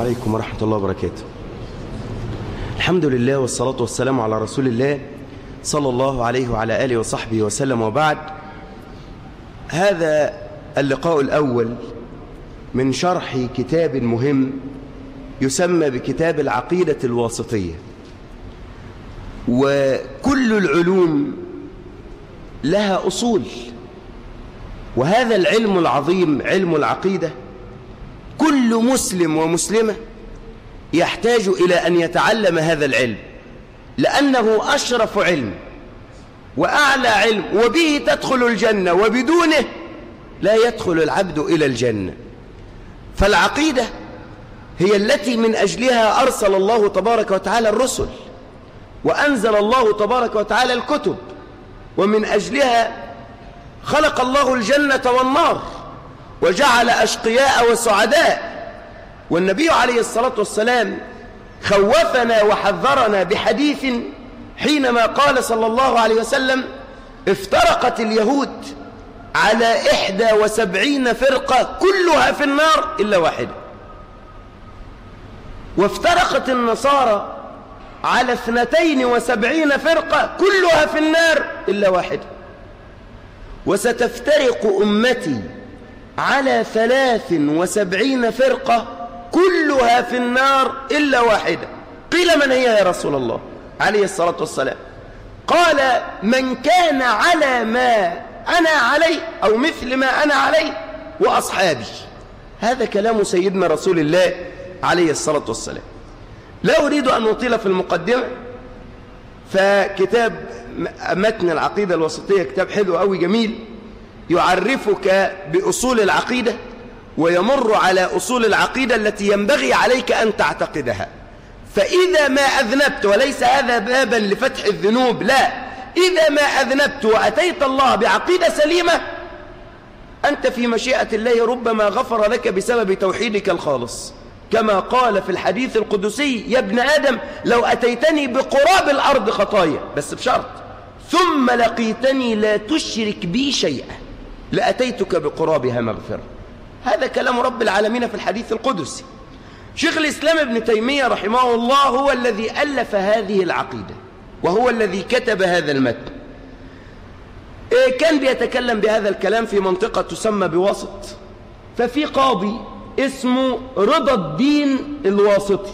عليكم ورحمة الله وبركاته الحمد لله والصلاة والسلام على رسول الله صلى الله عليه وعلى آله وصحبه وسلم وبعد هذا اللقاء الأول من شرح كتاب مهم يسمى بكتاب العقيدة الواسطية وكل العلوم لها أصول وهذا العلم العظيم علم العقيدة كل مسلم ومسلمة يحتاج إلى أن يتعلم هذا العلم لأنه أشرف علم وأعلى علم وبه تدخل الجنة وبدونه لا يدخل العبد إلى الجنة فالعقيدة هي التي من أجلها أرسل الله تبارك وتعالى الرسل وأنزل الله تبارك وتعالى الكتب ومن أجلها خلق الله الجنة والنار وجعل أشقياء وسعداء والنبي عليه الصلاة والسلام خوفنا وحذرنا بحديث حينما قال صلى الله عليه وسلم افترقت اليهود على إحدى وسبعين فرقة كلها في النار إلا واحدة وافترقت النصارى على اثنتين وسبعين فرقة كلها في النار إلا واحدة وستفترق أمتي على ثلاث وسبعين فرقة كلها في النار إلا واحدة قيل من هي يا رسول الله عليه الصلاة والسلام قال من كان على ما أنا عليه أو مثل ما أنا عليه وأصحابي هذا كلام سيدنا رسول الله عليه الصلاة والسلام لا أريد أن أطيل في المقدمة فكتاب متن العقيدة الوسطية كتاب حلو أوي جميل يعرفك بأصول العقيدة ويمر على أصول العقيدة التي ينبغي عليك أن تعتقدها فإذا ما أذنبت وليس هذا بابا لفتح الذنوب لا إذا ما أذنبت وأتيت الله بعقيدة سليمة أنت في مشيئة الله ربما غفر لك بسبب توحيدك الخالص كما قال في الحديث القدسي يا ابن آدم لو أتيتني بقراب الأرض خطايا بس بشرط ثم لقيتني لا تشرك بي شيئا لأتيتك بقرابها مغفرة هذا كلام رب العالمين في الحديث القدسي شيخ الإسلام ابن تيمية رحمه الله هو الذي ألف هذه العقيدة وهو الذي كتب هذا المتن كان بيتكلم بهذا الكلام في منطقة تسمى بواسط ففي قاضي اسمه رضا الدين الواسطي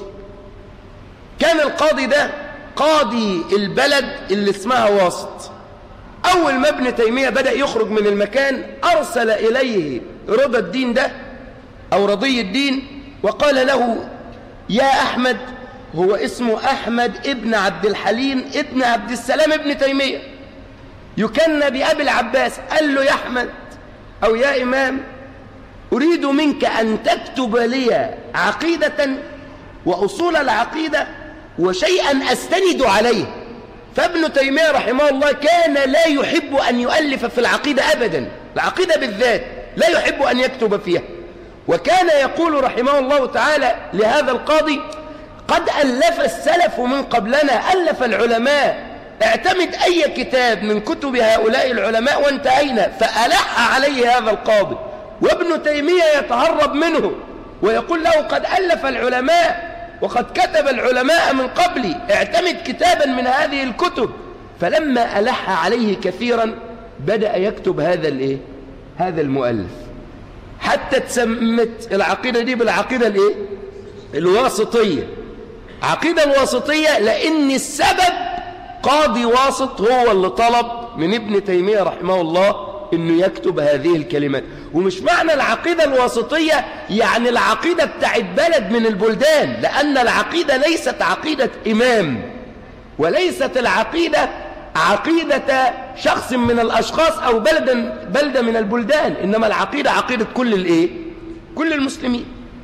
كان القاضي ده قاضي البلد اللي اسمها واسط أول ما ابن تيمية بدأ يخرج من المكان أرسل إليه رضا الدين ده أو رضي الدين وقال له يا أحمد هو اسمه أحمد ابن عبد الحليم ابن عبد السلام ابن تيمية يكن بأبي العباس قال له يا أحمد أو يا إمام أريد منك أن تكتب لي عقيدة وأصول العقيدة وشيئا أستند عليه فابن تيمية رحمه الله كان لا يحب أن يؤلف في العقيدة أبدا العقيدة بالذات لا يحب أن يكتب فيها وكان يقول رحمه الله تعالى لهذا القاضي قد ألف السلف من قبلنا ألف العلماء اعتمد أي كتاب من كتب هؤلاء العلماء وانتهينا فألح عليه هذا القاضي وابن تيمية يتهرب منه ويقول له قد ألف العلماء وقد كتب العلماء من قبلي اعتمد كتابا من هذه الكتب فلما ألح عليه كثيرا بدأ يكتب هذا الايه هذا المؤلف حتى تسمت العقيدة دي بالعقيدة الايه الواسطية عقيدة الواسطية لأن السبب قاضي واسط هو اللي طلب من ابن تيمية رحمه الله انه يكتب هذه الكلمات ومش معنى العقيدة الواسطية يعني العقيدة بتاعت بلد من البلدان لأن العقيدة ليست عقيدة إمام وليست العقيدة عقيدة شخص من الأشخاص أو بلدا بلدة من البلدان إنما العقيدة عقيدة كل الإيه؟ كل المسلمين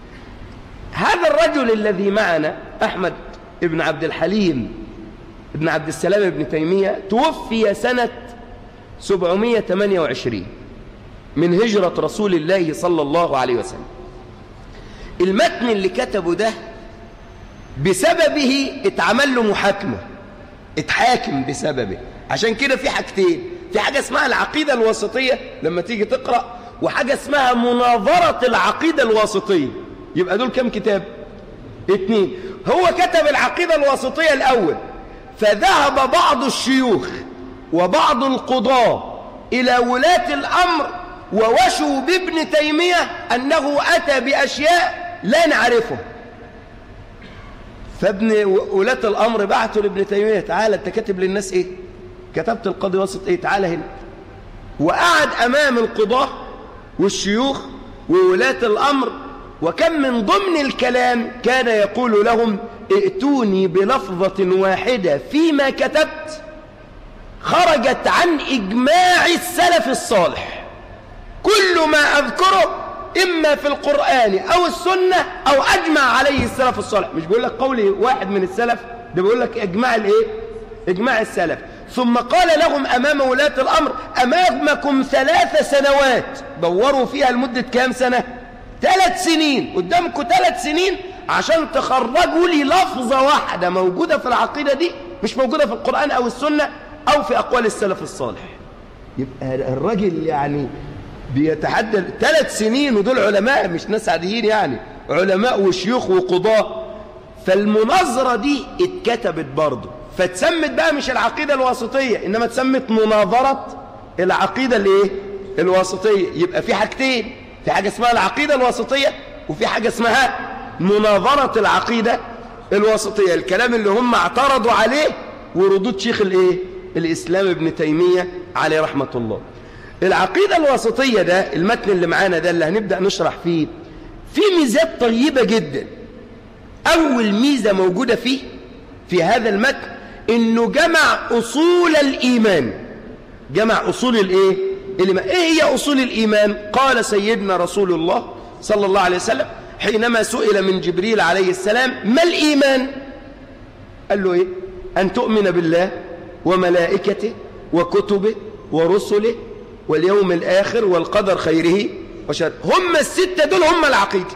هذا الرجل الذي معنا أحمد ابن عبد الحليم ابن عبد السلام ابن تيمية توفي سنة 728 من هجرة رسول الله صلى الله عليه وسلم المتن اللي كتبه ده بسببه اتعمل له محاكمة اتحاكم بسببه عشان كده في حاجتين في حاجة اسمها العقيدة الوسطية لما تيجي تقرأ وحاجة اسمها مناظرة العقيدة الواسطية يبقى دول كم كتاب اتنين هو كتب العقيدة الوسطية الأول فذهب بعض الشيوخ وبعض القضاة إلى ولاة الأمر ووشوا بابن تيمية أنه أتى بأشياء لا نعرفه فابن ولاة الأمر بعثوا لابن تيمية تعالى أنت كاتب للناس إيه كتبت القاضي وسط إيه تعالى هنا وقعد أمام القضاة والشيوخ وولاة الأمر وكم من ضمن الكلام كان يقول لهم ائتوني بلفظة واحدة فيما كتبت خرجت عن إجماع السلف الصالح كل ما أذكره إما في القرآن أو السنة أو أجمع عليه السلف الصالح مش بيقول لك قولي واحد من السلف ده بيقول لك إجماع الإيه؟ إجماع السلف ثم قال لهم أمام ولاة الأمر أمامكم ثلاث سنوات دوروا فيها لمدة كام سنة ثلاث سنين قدامكم ثلاث سنين عشان تخرجوا لي لفظة واحدة موجودة في العقيدة دي مش موجودة في القرآن أو السنة أو في أقوال السلف الصالح يبقى الراجل يعني بيتحدى ثلاث سنين ودول علماء مش ناس عاديين يعني علماء وشيوخ وقضاة فالمناظرة دي اتكتبت برضه فتسمت بقى مش العقيدة الواسطية إنما تسمت مناظرة العقيدة الايه الواسطية يبقى في حاجتين في حاجة اسمها العقيدة الواسطية وفي حاجة اسمها مناظرة العقيدة الواسطية الكلام اللي هم اعترضوا عليه وردود شيخ الايه الإسلام ابن تيمية عليه رحمة الله العقيدة الواسطية ده المتن اللي معانا ده اللي هنبدأ نشرح فيه في ميزات طيبة جدا أول ميزة موجودة فيه في هذا المتن إنه جمع أصول الإيمان جمع أصول الإيه؟ الإيمان إيه هي أصول الإيمان؟ قال سيدنا رسول الله صلى الله عليه وسلم حينما سئل من جبريل عليه السلام ما الإيمان؟ قال له إيه؟ أن تؤمن بالله وملائكته وكتبه ورسله واليوم الآخر والقدر خيره وشر هم الستة دول هم العقيدة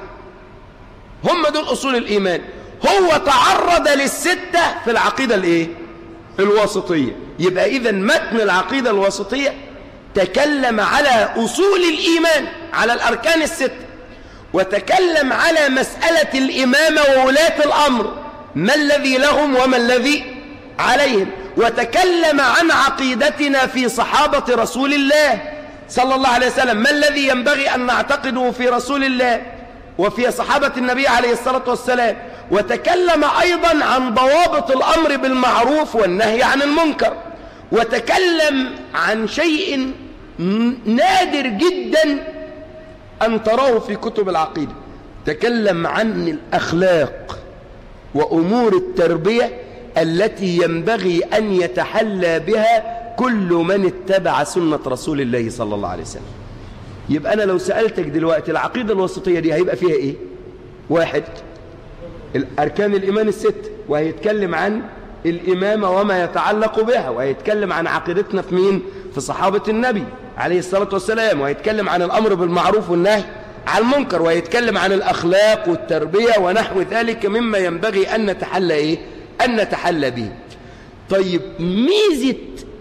هم دول أصول الإيمان هو تعرض للستة في العقيدة الإيه؟ الواسطية يبقى إذا متن العقيدة الواسطية تكلم على أصول الإيمان على الأركان الستة وتكلم على مسألة الإمامة وولاة الأمر ما الذي لهم وما الذي عليهم وتكلم عن عقيدتنا في صحابة رسول الله صلى الله عليه وسلم ما الذي ينبغي أن نعتقده في رسول الله وفي صحابة النبي عليه الصلاة والسلام وتكلم أيضا عن ضوابط الأمر بالمعروف والنهي عن المنكر وتكلم عن شيء نادر جدا أن تراه في كتب العقيدة تكلم عن الأخلاق وأمور التربية التي ينبغي أن يتحلى بها كل من اتبع سنة رسول الله صلى الله عليه وسلم يبقى أنا لو سألتك دلوقتي العقيدة الوسطية دي هيبقى فيها إيه واحد الأركان الإيمان الست وهيتكلم عن الإمامة وما يتعلق بها وهيتكلم عن عقيدتنا في مين في صحابة النبي عليه الصلاة والسلام وهيتكلم عن الأمر بالمعروف والنهي عن المنكر وهيتكلم عن الأخلاق والتربية ونحو ذلك مما ينبغي أن نتحلى إيه أن نتحلى به طيب ميزة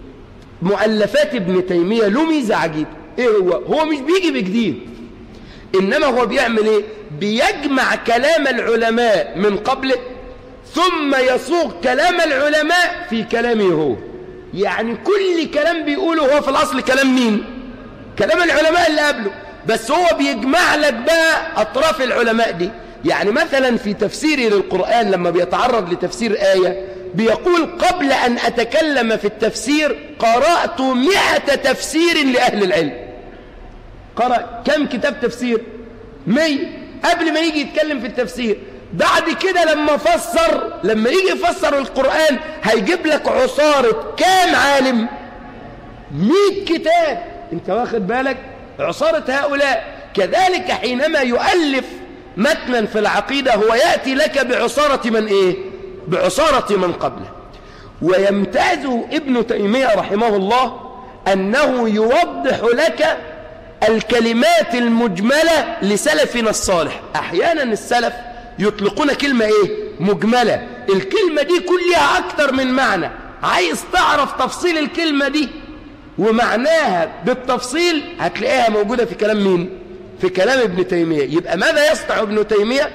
مؤلفات ابن تيمية له ميزة عجيبة إيه هو هو مش بيجي بجديد إنما هو بيعمل إيه بيجمع كلام العلماء من قبله ثم يصوغ كلام العلماء في كلامه هو يعني كل كلام بيقوله هو في الأصل كلام مين كلام العلماء اللي قبله بس هو بيجمع لك بقى أطراف العلماء دي يعني مثلا في تفسيري للقرآن لما بيتعرض لتفسير آية بيقول قبل أن أتكلم في التفسير قرأت مئة تفسير لأهل العلم قرأ كم كتاب تفسير مي قبل ما يجي يتكلم في التفسير بعد كده لما فسر لما يجي يفسر القرآن هيجيب لك عصارة كام عالم مئة كتاب انت واخد بالك عصارة هؤلاء كذلك حينما يؤلف متنا في العقيدة هو يأتي لك بعصارة من إيه بعصارة من قبله ويمتاز ابن تيمية رحمه الله أنه يوضح لك الكلمات المجملة لسلفنا الصالح أحيانا السلف يطلقون كلمة إيه مجملة الكلمة دي كلها أكثر من معنى عايز تعرف تفصيل الكلمة دي ومعناها بالتفصيل هتلاقيها موجودة في كلام مين في كلام ابن تيمية يبقى ماذا يصنع ابن تيمية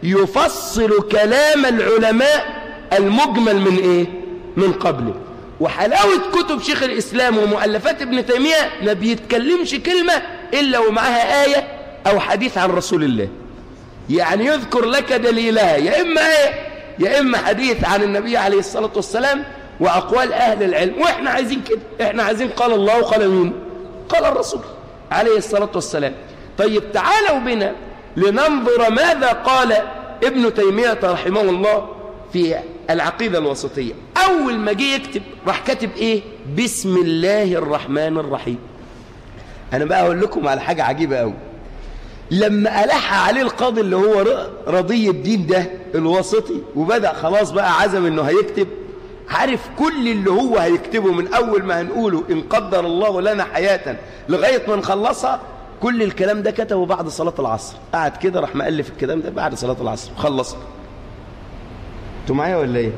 يفصل كلام العلماء المجمل من إيه؟ من قبله وحلاوة كتب شيخ الإسلام ومؤلفات ابن تيمية ما بيتكلمش كلمة إلا ومعها آية أو حديث عن رسول الله يعني يذكر لك دليلها يا إما آية يا إما حديث عن النبي عليه الصلاة والسلام وأقوال أهل العلم وإحنا عايزين كده إحنا عايزين قال الله وقال مين قال الرسول عليه الصلاة والسلام طيب تعالوا بنا لننظر ماذا قال ابن تيمية رحمه الله في العقيدة الوسطية أول ما جه يكتب راح كاتب إيه بسم الله الرحمن الرحيم أنا بقى أقول لكم على حاجة عجيبة أوي لما ألح عليه القاضي اللي هو رضي الدين ده الوسطي وبدأ خلاص بقى عزم إنه هيكتب عارف كل اللي هو هيكتبه من أول ما هنقوله إن قدر الله لنا حياة لغاية ما نخلصها كل الكلام ده كتبه بعد صلاة العصر قعد كده راح مألف الكلام ده بعد صلاة العصر وخلص انتوا معايا ولا ايه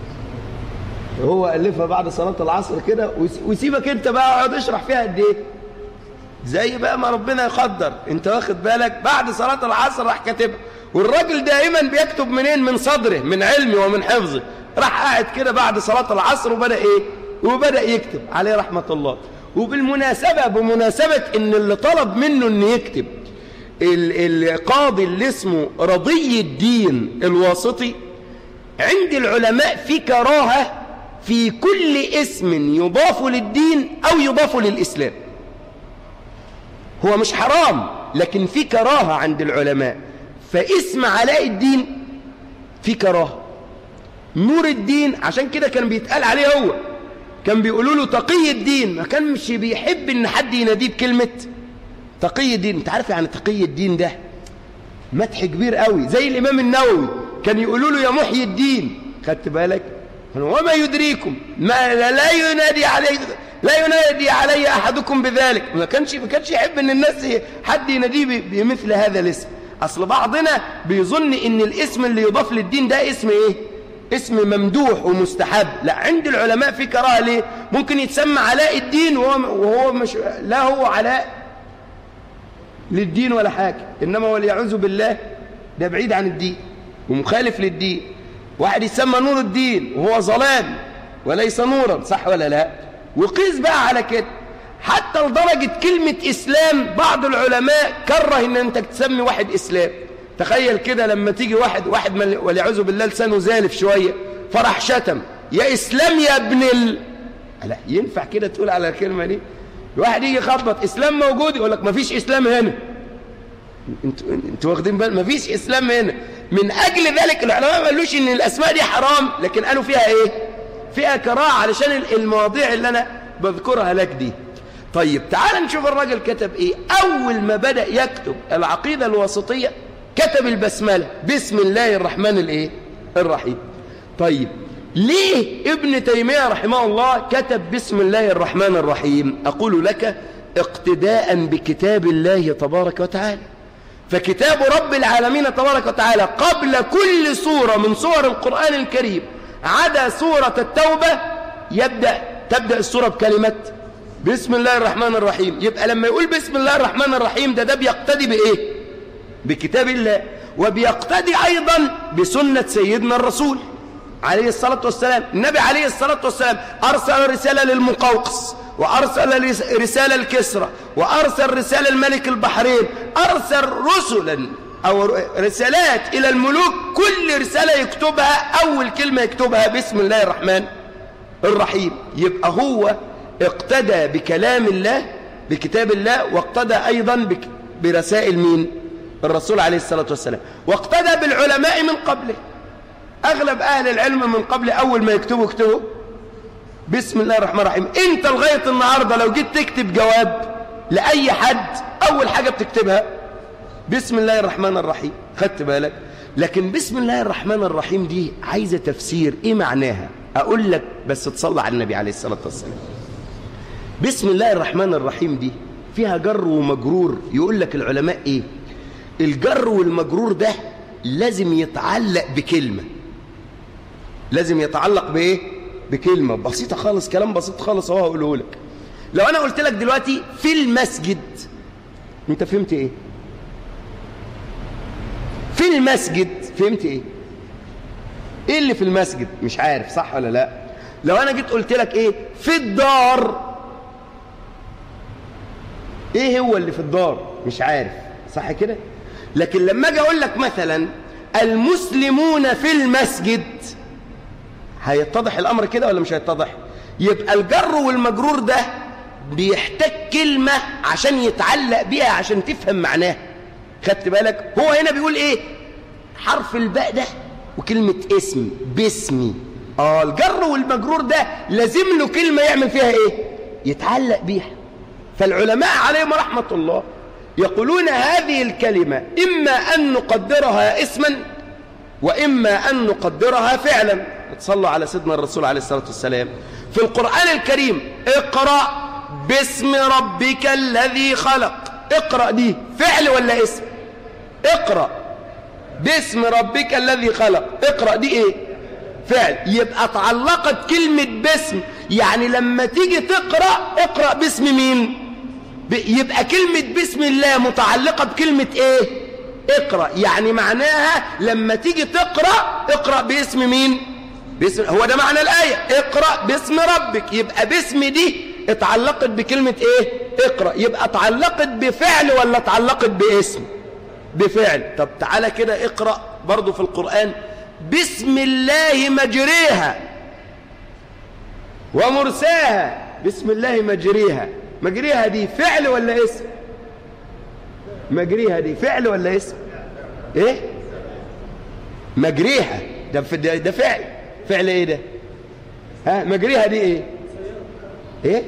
هو ألفها بعد صلاة العصر كده ويسيبك انت بقى اقعد اشرح فيها قد ايه زي بقى ما ربنا يقدر انت واخد بالك بعد صلاة العصر راح كاتبها والراجل دائما بيكتب منين من صدره من علمه ومن حفظه راح قاعد كده بعد صلاة العصر وبدأ ايه وبدأ يكتب عليه رحمة الله وبالمناسبة بمناسبة ان اللي طلب منه ان يكتب القاضي اللي اسمه رضي الدين الواسطي عند العلماء في كراهة في كل اسم يضاف للدين أو يضاف للإسلام هو مش حرام لكن في كراهة عند العلماء فاسم علاء الدين في كراهة نور الدين عشان كده كان بيتقال عليه هو كان بيقولوا له تقي الدين ما كانش بيحب ان حد يناديه بكلمة تقي الدين انت عارف يعني تقي الدين ده مدح كبير قوي زي الامام النووي كان يقولوا له يا محيي الدين خدت بالك وما يدريكم ما لا ينادي علي لا ينادي علي احدكم بذلك ما كانش ما كانش يحب ان الناس حد يناديه بمثل هذا الاسم اصل بعضنا بيظن ان الاسم اللي يضاف للدين ده اسم ايه اسم ممدوح ومستحب لا عند العلماء في كراهه ليه ممكن يتسمى علاء الدين وهو, وهو مش لا هو علاء للدين ولا حاجه انما وليعوذ بالله ده بعيد عن الدين ومخالف للدين واحد يسمى نور الدين وهو ظلام وليس نورا صح ولا لا وقيس بقى على كده حتى لدرجة كلمة إسلام بعض العلماء كره إن أنت تسمي واحد إسلام تخيل كده لما تيجي واحد واحد من والعياذ بالله لسانه زالف شوية فرح شتم يا إسلام يا ابن ال... لا ينفع كده تقول على الكلمة دي واحد يجي يخبط إسلام موجود يقول لك مفيش إسلام هنا انتوا انتوا واخدين بال مفيش إسلام هنا من أجل ذلك العلماء ما قالوش إن الأسماء دي حرام لكن قالوا فيها إيه فيها كراهة علشان المواضيع اللي أنا بذكرها لك دي طيب تعال نشوف الراجل كتب إيه أول ما بدأ يكتب العقيدة الوسطية كتب البسملة بسم الله الرحمن الإيه الرحيم طيب ليه ابن تيمية رحمه الله كتب بسم الله الرحمن الرحيم أقول لك اقتداء بكتاب الله تبارك وتعالى فكتاب رب العالمين تبارك وتعالى قبل كل سورة من سور القرآن الكريم عدا سورة التوبة يبدأ تبدأ السورة بكلمة بسم الله الرحمن الرحيم يبقى لما يقول بسم الله الرحمن الرحيم ده ده بيقتدي بإيه بكتاب الله وبيقتدي أيضا بسنة سيدنا الرسول عليه الصلاة والسلام النبي عليه الصلاة والسلام أرسل رسالة للمقوقس وأرسل رسالة الكسرى وأرسل رسالة الملك البحرين أرسل رسلا أو رسالات إلى الملوك كل رسالة يكتبها أول كلمة يكتبها بسم الله الرحمن الرحيم يبقى هو اقتدى بكلام الله بكتاب الله واقتدى أيضا برسائل مين الرسول عليه الصلاة والسلام واقتدى بالعلماء من قبله أغلب أهل العلم من قبل أول ما يكتبوا يكتبوا بسم الله الرحمن الرحيم انت لغاية النهاردة لو جيت تكتب جواب لأي حد أول حاجة بتكتبها بسم الله الرحمن الرحيم خدت بالك لكن بسم الله الرحمن الرحيم دي عايزة تفسير ايه معناها اقول لك بس تصلى على النبي عليه الصلاة والسلام بسم الله الرحمن الرحيم دي فيها جر ومجرور يقول لك العلماء ايه الجر والمجرور ده لازم يتعلق بكلمة لازم يتعلق بايه بكلمة بسيطة خالص كلام بسيط خالص اهو هقوله لك لو انا قلت لك دلوقتي في المسجد انت فهمت ايه في المسجد فهمت ايه ايه اللي في المسجد مش عارف صح ولا لا لو انا جيت قلت لك ايه في الدار ايه هو اللي في الدار مش عارف صح كده لكن لما اجي اقول لك مثلا المسلمون في المسجد هيتضح الامر كده ولا مش هيتضح يبقى الجر والمجرور ده بيحتاج كلمة عشان يتعلق بيها عشان تفهم معناها خدت بالك هو هنا بيقول ايه حرف الباء ده وكلمة اسم باسمي اه الجر والمجرور ده لازم له كلمة يعمل فيها ايه يتعلق بيها فالعلماء عليهم رحمة الله يقولون هذه الكلمة إما أن نقدرها اسما وإما أن نقدرها فعلا تصلوا على سيدنا الرسول عليه الصلاة والسلام في القرآن الكريم اقرأ باسم ربك الذي خلق اقرأ دي فعل ولا اسم اقرأ باسم ربك الذي خلق اقرأ دي ايه فعل يبقى تعلقت كلمة باسم يعني لما تيجي تقرأ اقرأ باسم مين يبقى كلمة بسم الله متعلقة بكلمة ايه اقرأ يعني معناها لما تيجي تقرأ اقرأ باسم مين باسم هو ده معنى الآية اقرأ باسم ربك يبقى باسم دي اتعلقت بكلمة ايه اقرأ يبقى اتعلقت بفعل ولا اتعلقت باسم بفعل طب تعالى كده اقرأ برضو في القرآن بسم الله مجريها ومرساها بسم الله مجريها مجريها دي فعل ولا اسم مجريها دي فعل ولا اسم ايه مجريها ده ده, ده فعل فعل ايه ده ها مجريها دي ايه ايه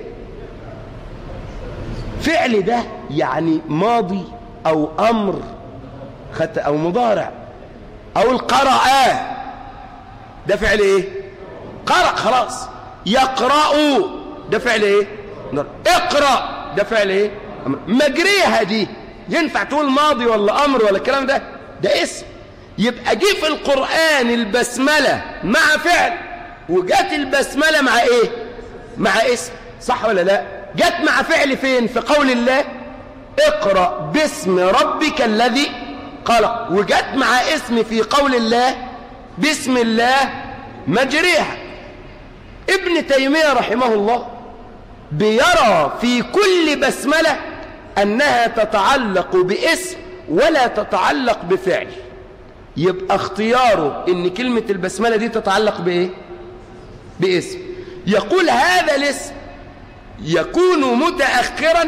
فعل ده يعني ماضي او امر خدت او مضارع او القرأ ده فعل ايه قرأ خلاص يقرأ ده فعل ايه اقرأ ده فعل ايه مجريها دي ينفع تقول ماضي ولا امر ولا الكلام ده ده اسم يبقى جه في القرآن البسملة مع فعل وجات البسملة مع ايه مع اسم صح ولا لا جت مع فعل فين في قول الله اقرأ باسم ربك الذي خلق وجت مع اسم في قول الله بسم الله مجريها ابن تيمية رحمه الله بيرى في كل بسملة أنها تتعلق باسم ولا تتعلق بفعل يبقى اختياره ان كلمة البسملة دي تتعلق بايه باسم يقول هذا الاسم يكون متأخرا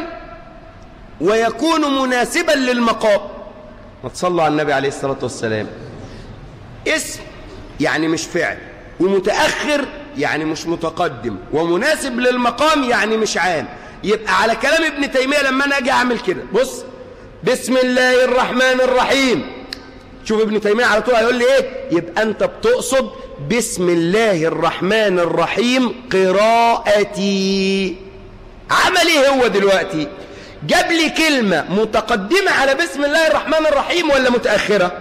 ويكون مناسبا للمقام وتصلوا على النبي عليه الصلاة والسلام اسم يعني مش فعل ومتأخر يعني مش متقدم ومناسب للمقام يعني مش عام يبقى على كلام ابن تيمية لما أنا أجي أعمل كده بص بسم الله الرحمن الرحيم شوف ابن تيمية على طول هيقول لي ايه يبقى انت بتقصد بسم الله الرحمن الرحيم قراءتي عمل ايه هو دلوقتي جاب لي كلمة متقدمة على بسم الله الرحمن الرحيم ولا متأخرة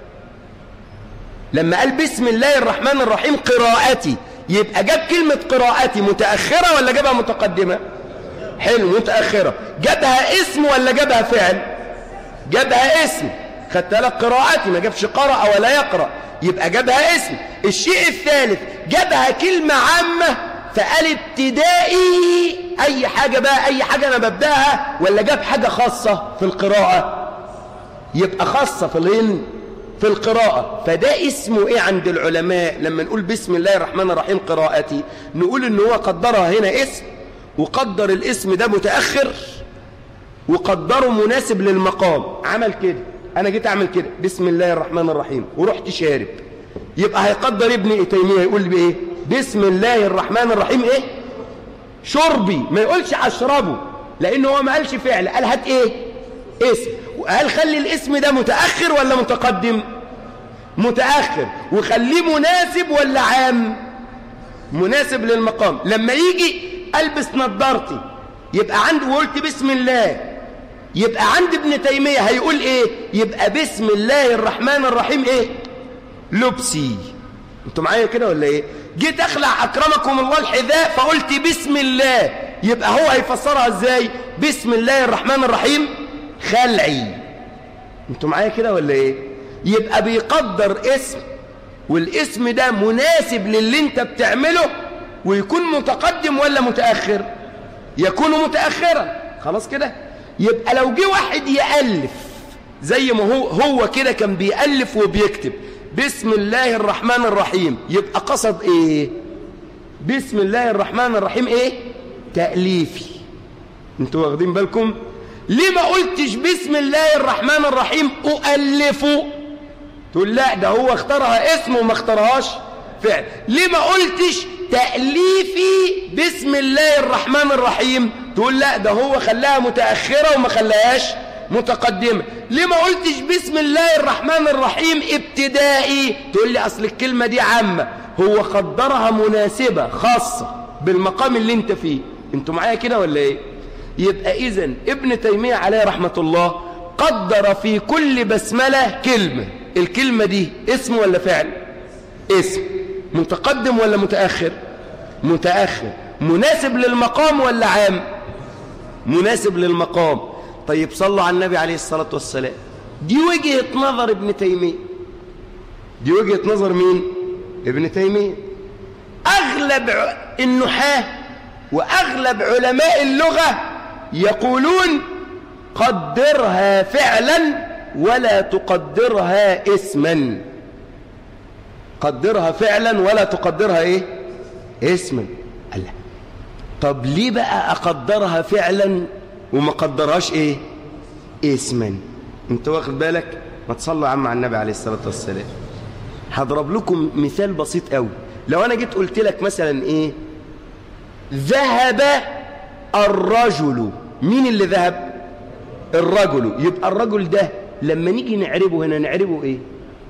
لما قال بسم الله الرحمن الرحيم قراءتي يبقى جاب كلمة قراءتي متأخرة ولا جابها متقدمة حلو متأخرة جابها اسم ولا جابها فعل جابها اسم خدت لك قراءتي ما جابش قرأ ولا يقرأ يبقى جابها اسم الشيء الثالث جابها كلمة عامة فقال ابتدائي أي حاجة بقى أي حاجة أنا ببدأها ولا جاب حاجة خاصة في القراءة يبقى خاصة في الإن في القراءة فده اسمه إيه عند العلماء لما نقول بسم الله الرحمن الرحيم قراءتي نقول إن هو قدرها هنا اسم وقدر الاسم ده متأخر وقدره مناسب للمقام عمل كده انا جيت اعمل كده بسم الله الرحمن الرحيم ورحت شارب يبقى هيقدر ابن تيميه يقول لي ايه بسم الله الرحمن الرحيم ايه شربي ما يقولش اشربه لانه هو ما قالش فعل قال هات ايه اسم وقال خلي الاسم ده متاخر ولا متقدم متاخر وخليه مناسب ولا عام مناسب للمقام لما يجي البس نظارتي يبقى عندي وقلت بسم الله يبقى عند ابن تيمية هيقول ايه يبقى بسم الله الرحمن الرحيم ايه لبسي انتوا معايا كده ولا ايه جيت اخلع اكرمكم الله الحذاء فقلت بسم الله يبقى هو هيفسرها ازاي بسم الله الرحمن الرحيم خلعي انتوا معايا كده ولا ايه يبقى بيقدر اسم والاسم ده مناسب للي انت بتعمله ويكون متقدم ولا متأخر يكون متأخرا خلاص كده يبقى لو جه واحد يألف زي ما هو هو كده كان بيألف وبيكتب بسم الله الرحمن الرحيم يبقى قصد ايه بسم الله الرحمن الرحيم ايه تأليفي انتوا واخدين بالكم ليه ما قلتش بسم الله الرحمن الرحيم أؤلفه تقول لا ده هو اختارها اسم وما اختارهاش فعل ليه ما قلتش تأليفي بسم الله الرحمن الرحيم تقول لا ده هو خلاها متأخرة وما خلاهاش متقدمة ليه ما قلتش بسم الله الرحمن الرحيم ابتدائي تقول لي أصل الكلمة دي عامة هو قدرها مناسبة خاصة بالمقام اللي انت فيه انتوا معايا كده ولا ايه يبقى إذن ابن تيمية عليه رحمة الله قدر في كل بسملة كلمة الكلمة دي اسم ولا فعل اسم متقدم ولا متأخر متأخر مناسب للمقام ولا عام مناسب للمقام طيب صلوا على النبي عليه الصلاة والسلام دي وجهة نظر ابن تيمية دي وجهة نظر مين ابن تيمية أغلب النحاة وأغلب علماء اللغة يقولون قدرها فعلا ولا تقدرها اسما قدرها فعلا ولا تقدرها ايه اسما الله طب ليه بقى اقدرها فعلا وما قدرهاش ايه اسما انت واخد بالك ما تصلوا يا عم على النبي عليه الصلاه والسلام هضرب لكم مثال بسيط قوي لو انا جيت قلت لك مثلا ايه ذهب الرجل مين اللي ذهب الرجل يبقى الرجل ده لما نيجي نعربه هنا نعربه ايه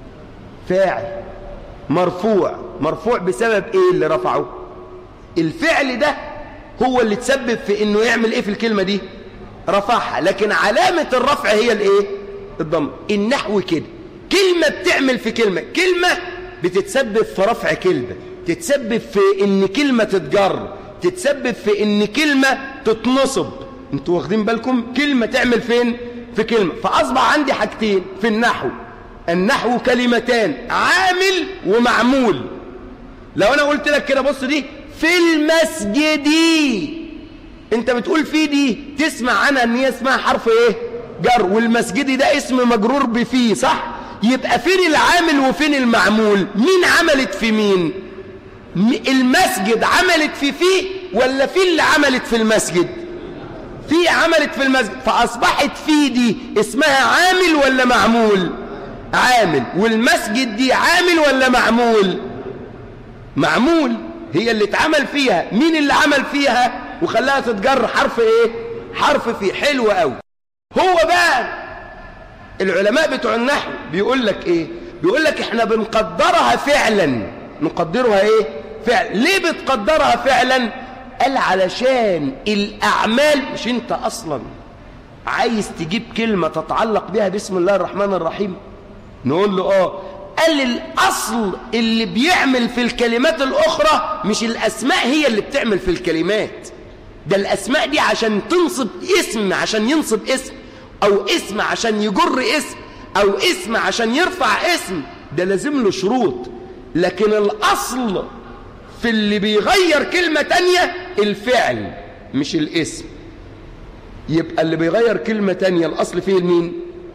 فاعل مرفوع مرفوع بسبب ايه اللي رفعه الفعل ده هو اللي تسبب في انه يعمل ايه في الكلمة دي رفعها لكن علامة الرفع هي الايه الضم النحو كده كلمة بتعمل في كلمة كلمة بتتسبب في رفع كلمة تتسبب في ان كلمة تتجر تتسبب في ان كلمة تتنصب انتوا واخدين بالكم كلمة تعمل فين في كلمة فأصبح عندي حاجتين في النحو النحو كلمتان عامل ومعمول لو أنا قلت لك كده بص دي في المسجد انت بتقول في دي تسمع عنها ان هي اسمها حرف ايه جر والمسجد ده اسم مجرور بفيه صح يبقى فين العامل وفين المعمول مين عملت في مين المسجد عملت في فيه ولا في اللي عملت في المسجد في عملت في المسجد فأصبحت في دي اسمها عامل ولا معمول عامل والمسجد دي عامل ولا معمول معمول هي اللي اتعمل فيها مين اللي عمل فيها وخلاها تتجر حرف ايه حرف فيه حلو قوي هو بقى العلماء بتوع النحو بيقول لك ايه بيقول لك احنا بنقدرها فعلا نقدرها ايه فعلا ليه بتقدرها فعلا قال علشان الأعمال مش أنت أصلا عايز تجيب كلمة تتعلق بها بسم الله الرحمن الرحيم نقول له آه قال الأصل اللي بيعمل في الكلمات الأخرى مش الأسماء هي اللي بتعمل في الكلمات ده الأسماء دي عشان تنصب اسم عشان ينصب اسم أو اسم عشان يجر اسم أو اسم عشان يرفع اسم ده لازم له شروط لكن الأصل في اللي بيغير كلمة تانية الفعل مش الاسم يبقى اللي بيغير كلمة تانية الأصل فيه المين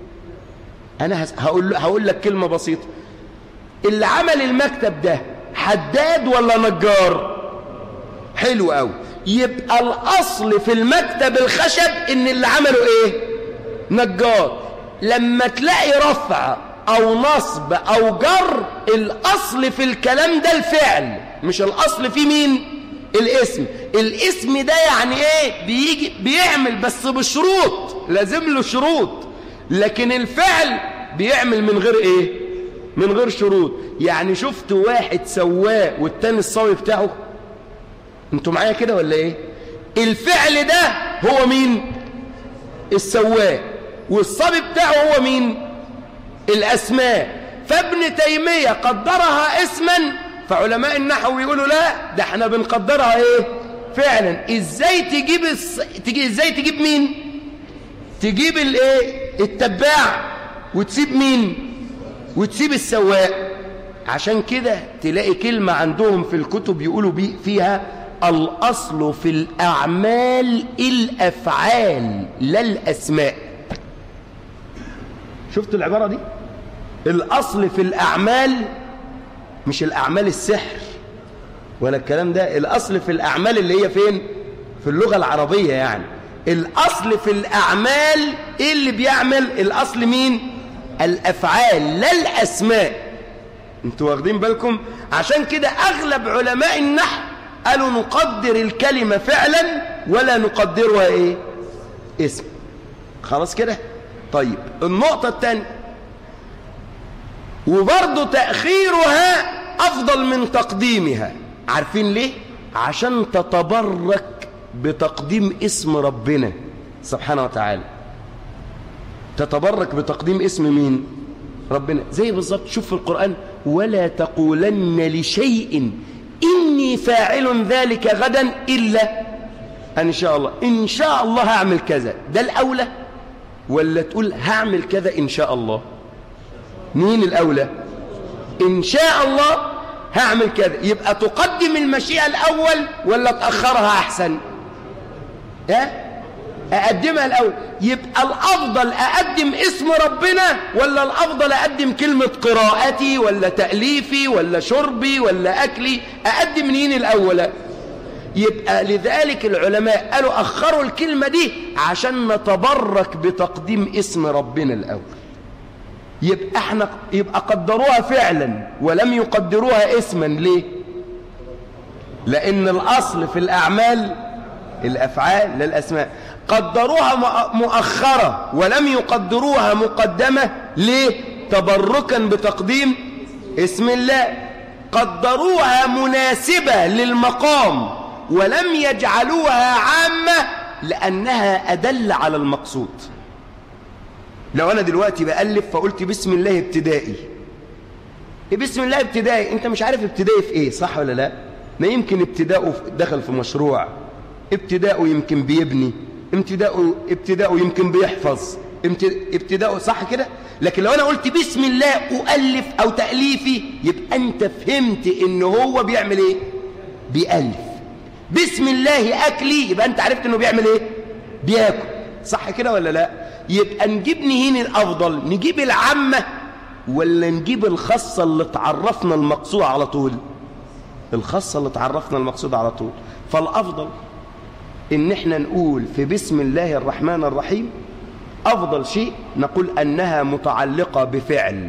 أنا هقول, هقول لك كلمة بسيطة اللي عمل المكتب ده حداد ولا نجار حلو قوي يبقى الأصل في المكتب الخشب إن اللي عمله إيه نجار لما تلاقي رفع أو نصب أو جر الأصل في الكلام ده الفعل مش الأصل في مين الاسم الاسم ده يعني ايه بيجي بيعمل بس بشروط لازم له شروط لكن الفعل بيعمل من غير ايه من غير شروط يعني شفت واحد سواق والتاني الصاوي بتاعه انتوا معايا كده ولا ايه الفعل ده هو مين السواق والصبي بتاعه هو مين الاسماء فابن تيمية قدرها اسما فعلماء النحو يقولوا لا ده احنا بنقدرها ايه فعلا ازاي تجيب الص... تجي ازاي تجيب مين تجيب الايه التباع وتسيب مين وتسيب السواق عشان كده تلاقي كلمة عندهم في الكتب يقولوا بي فيها الأصل في الأعمال الأفعال لا الأسماء شفت العبارة دي الأصل في الأعمال مش الأعمال السحر ولا الكلام ده الأصل في الأعمال اللي هي فين في اللغة العربية يعني الأصل في الأعمال إيه اللي بيعمل الأصل مين الأفعال لا الأسماء انتوا واخدين بالكم عشان كده أغلب علماء النحو قالوا نقدر الكلمة فعلا ولا نقدرها إيه اسم خلاص كده طيب النقطة الثانية وبرضه تأخيرها أفضل من تقديمها عارفين ليه عشان تتبرك بتقديم اسم ربنا سبحانه وتعالى تتبرك بتقديم اسم مين ربنا زي بالظبط شوف في القرآن ولا تقولن لشيء إني فاعل ذلك غدا إلا إن شاء الله إن شاء الله هعمل كذا ده الأولى ولا تقول هعمل كذا إن شاء الله مين الأولى إن شاء الله هعمل كذا يبقى تقدم المشيئة الأول ولا تأخرها أحسن ها أقدمها الأول يبقى الأفضل أقدم اسم ربنا ولا الأفضل أقدم كلمة قراءتي ولا تأليفي ولا شربي ولا أكلي أقدم منين الأول يبقى لذلك العلماء قالوا أخروا الكلمة دي عشان نتبرك بتقديم اسم ربنا الأول يبقى احنا يبقى قدروها فعلا ولم يقدروها اسما ليه لأن الأصل في الأعمال الأفعال للأسماء قدروها مؤخرة ولم يقدروها مقدمة ليه تبركا بتقديم اسم الله قدروها مناسبة للمقام ولم يجعلوها عامة لأنها أدل على المقصود لو أنا دلوقتي بألف فقلت بسم الله ابتدائي بسم الله ابتدائي انت مش عارف ابتدائي في ايه صح ولا لا ما يمكن ابتداؤه دخل في مشروع ابتداؤه يمكن بيبني ابتداؤه ابتداؤه يمكن بيحفظ ابتداؤه صح كده لكن لو انا قلت بسم الله أؤلف أو تأليفي يبقى أنت فهمت إن هو بيعمل إيه بيألف بسم الله أكلي يبقى أنت عرفت إنه بيعمل إيه بياكل صح كده ولا لا يبقى نجيب نهين الأفضل نجيب العامة ولا نجيب الخاصة اللي تعرفنا المقصود على طول الخاصة اللي تعرفنا المقصود على طول فالأفضل إن احنا نقول في بسم الله الرحمن الرحيم أفضل شيء نقول أنها متعلقة بفعل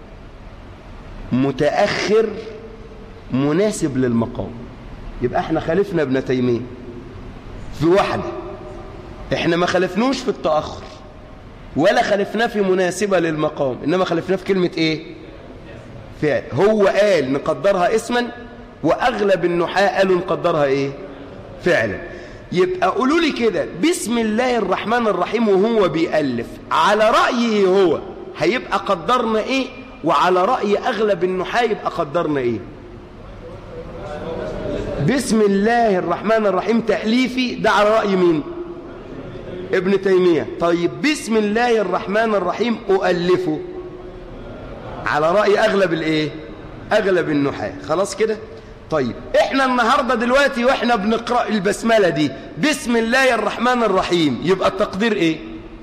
متأخر مناسب للمقام يبقى احنا خالفنا ابن تيمية في واحدة احنا ما خالفنوش في التأخر ولا خالفناه في مناسبة للمقام إنما خالفناه في كلمة ايه فعل هو قال نقدرها اسما وأغلب النحاة قالوا نقدرها ايه فعلا يبقى قولوا لي كده بسم الله الرحمن الرحيم وهو بيألف على رأيه هو هيبقى قدرنا ايه وعلى رأي أغلب النحاة يبقى قدرنا ايه بسم الله الرحمن الرحيم تأليفي ده على رأي مين ابن تيمية طيب بسم الله الرحمن الرحيم أؤلفه على رأي أغلب الايه أغلب النحاة خلاص كده طيب احنا النهاردة دلوقتي واحنا بنقرأ البسملة دي بسم الله الرحمن الرحيم يبقى التقدير ايه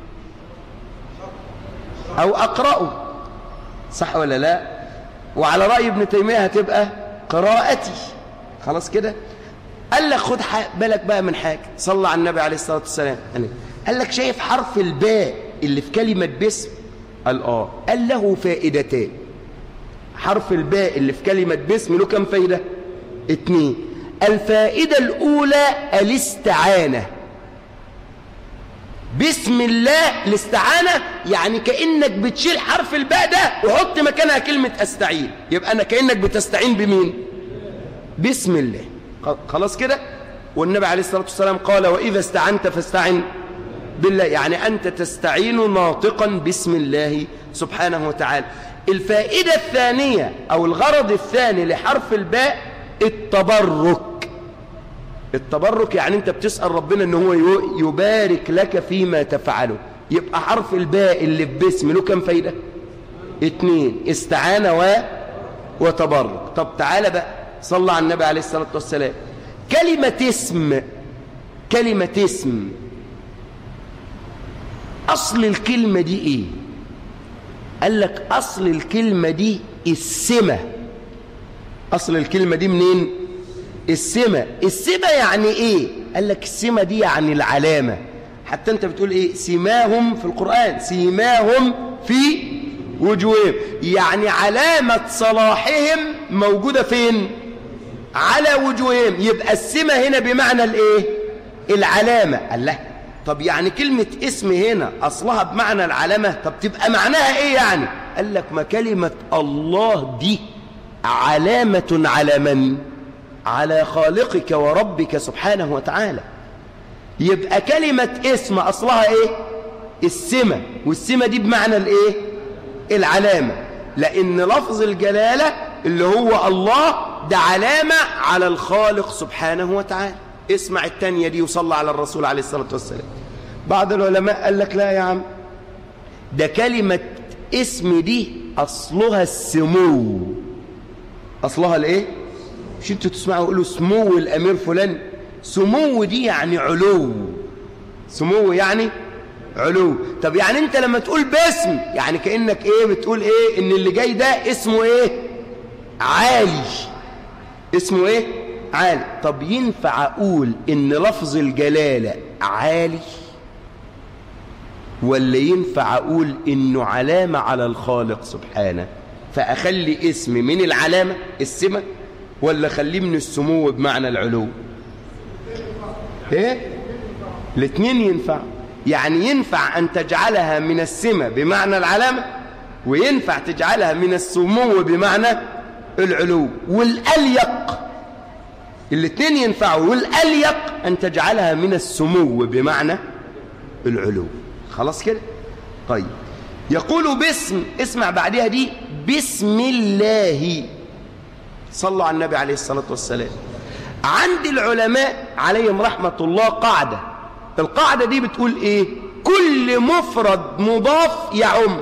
او اقرأه صح ولا لا وعلى رأي ابن تيمية هتبقى قراءتي خلاص كده قال لك خد بالك بقى من حاجة صلى على النبي عليه الصلاة والسلام قال لك شايف حرف الباء اللي في كلمة بسم قال اه قال له فائدتان حرف الباء اللي في كلمة بسم له كم فايدة اتنين الفائدة الأولى الاستعانة بسم الله الاستعانة يعني كأنك بتشيل حرف الباء ده وحط مكانها كلمة أستعين يبقى أنا كأنك بتستعين بمين بسم الله خلاص كده والنبي عليه الصلاة والسلام قال وإذا استعنت فاستعن بالله يعني أنت تستعين ناطقا بسم الله سبحانه وتعالى الفائدة الثانية أو الغرض الثاني لحرف الباء التبرك التبرك يعني أنت بتسأل ربنا أنه هو يبارك لك فيما تفعله يبقى حرف الباء اللي في باسم له كم فايدة اتنين استعانة و وتبرك طب تعالى بقى صلى على النبي عليه الصلاة والسلام كلمة اسم كلمة اسم أصل الكلمة دي إيه قال لك أصل الكلمة دي السمة أصل الكلمة دي منين السمة السمة يعني إيه قال لك السمة دي يعني العلامة حتى أنت بتقول إيه سماهم في القرآن سماهم في وجوههم يعني علامة صلاحهم موجودة فين على وجوههم يبقى السمة هنا بمعنى الإيه العلامة قال له طب يعني كلمة اسم هنا أصلها بمعنى العلامة طب تبقى معناها إيه يعني قال لك ما كلمة الله دي علامة على من على خالقك وربك سبحانه وتعالى يبقى كلمة اسم أصلها إيه السمة والسمة دي بمعنى الإيه العلامة لأن لفظ الجلالة اللي هو الله ده علامة على الخالق سبحانه وتعالى اسمع التانية دي وصلى على الرسول عليه الصلاة والسلام بعض العلماء قال لك لا يا عم ده كلمة اسم دي أصلها السمو أصلها الإيه؟ مش انتوا تسمعوا يقولوا سمو الأمير فلان سمو دي يعني علو سمو يعني علو طب يعني انت لما تقول باسم يعني كأنك ايه بتقول ايه ان اللي جاي ده اسمه ايه عالي اسمه ايه عالي طب ينفع اقول ان لفظ الجلالة عالي ولا ينفع اقول انه علامة على الخالق سبحانه فاخلي اسم من العلامة السمة ولا اخليه من السمو بمعنى العلو ايه الاثنين ينفع يعني ينفع ان تجعلها من السمة بمعنى العلامة وينفع تجعلها من السمو بمعنى العلو والأليق الاثنين ينفعوا والأليق أن تجعلها من السمو بمعنى العلو خلاص كده طيب يقول باسم اسمع بعدها دي بسم الله صلوا على النبي عليه الصلاة والسلام عند العلماء عليهم رحمة الله قاعدة القاعدة دي بتقول ايه كل مفرد مضاف يعم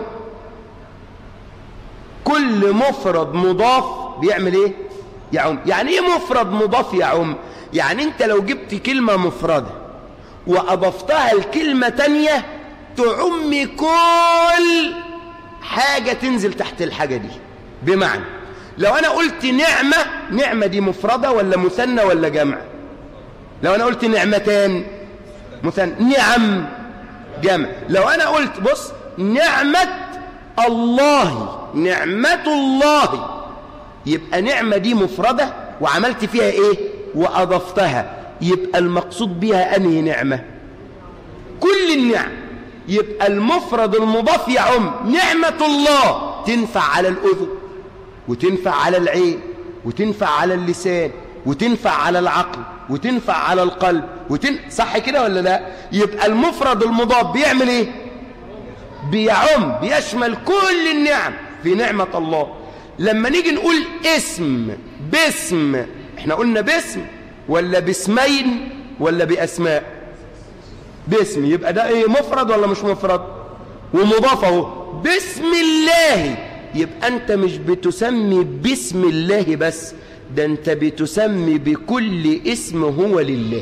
كل مفرد مضاف بيعمل ايه يعم يعني ايه مفرد مضاف يعم يعني انت لو جبت كلمة مفردة واضفتها لكلمة تانية تعم كل حاجة تنزل تحت الحاجة دي بمعنى لو انا قلت نعمة نعمة دي مفردة ولا مثنى ولا جمع لو انا قلت نعمتان مثنى نعم جمع لو انا قلت بص نعمة الله نعمة الله يبقى نعمة دي مفردة وعملت فيها ايه واضفتها يبقى المقصود بها انهي نعمة كل النعم يبقى المفرد المضاف يعم نعمة الله تنفع على الأذن وتنفع على العين وتنفع على اللسان وتنفع على العقل وتنفع على القلب وتن... صح كده ولا لا يبقى المفرد المضاف بيعمل ايه بيعم بيشمل كل النعم في نعمة الله لما نيجي نقول اسم باسم احنا قلنا باسم ولا باسمين ولا بأسماء باسم يبقى ده ايه مفرد ولا مش مفرد ومضاف اهو بسم الله يبقى انت مش بتسمي باسم الله بس ده انت بتسمي بكل اسم هو لله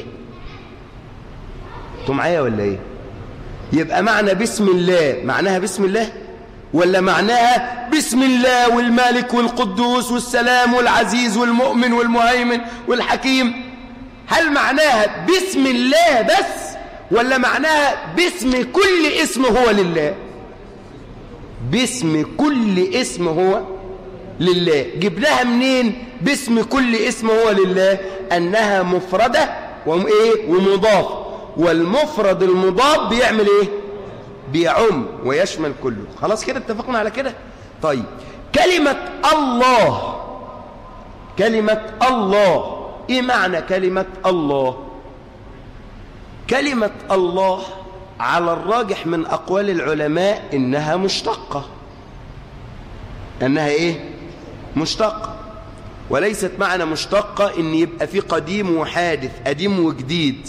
انتوا معايا ولا ايه يبقى معنى بسم الله معناها بسم الله ولا معناها بسم الله والمالك والقدوس والسلام والعزيز والمؤمن والمهيمن والحكيم هل معناها بسم الله بس ولا معناها باسم كل اسم هو لله باسم كل اسم هو لله جبناها منين باسم كل اسم هو لله أنها مفردة وإيه ومضاف والمفرد المضاف بيعمل إيه بيعم ويشمل كله خلاص كده اتفقنا على كده طيب كلمة الله كلمة الله إيه معنى كلمة الله كلمة الله على الراجح من أقوال العلماء إنها مشتقة أنها إيه مشتقة وليست معنى مشتقة إن يبقى في قديم وحادث قديم وجديد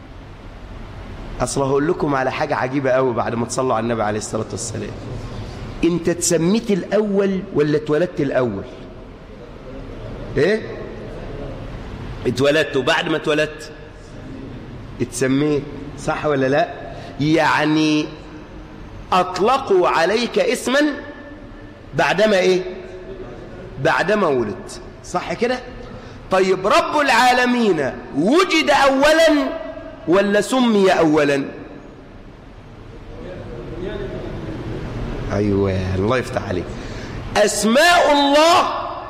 أصل هقول لكم على حاجة عجيبة قوي بعد ما تصلوا على النبي عليه الصلاة والسلام انت اتسميت الاول ولا اتولدت الاول ايه اتولدت وبعد ما اتولدت اتسميت صح ولا لا يعني اطلقوا عليك اسما بعدما ايه بعدما ولدت صح كده طيب رب العالمين وجد اولا ولا سمي اولا ايوه الله يفتح عليك اسماء الله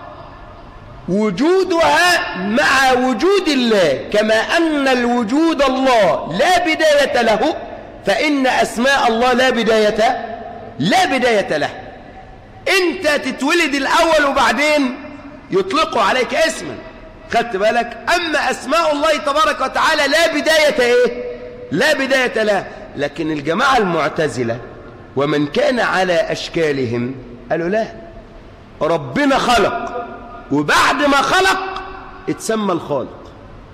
وجودها مع وجود الله كما ان الوجود الله لا بدايه له فان اسماء الله لا بدايه لا بدايه له انت تتولد الاول وبعدين يطلقوا عليك اسما خدت بالك اما اسماء الله تبارك وتعالى لا بدايه ايه لا بدايه له لكن الجماعه المعتزله ومن كان على اشكالهم قالوا لا ربنا خلق وبعد ما خلق اتسمى الخالق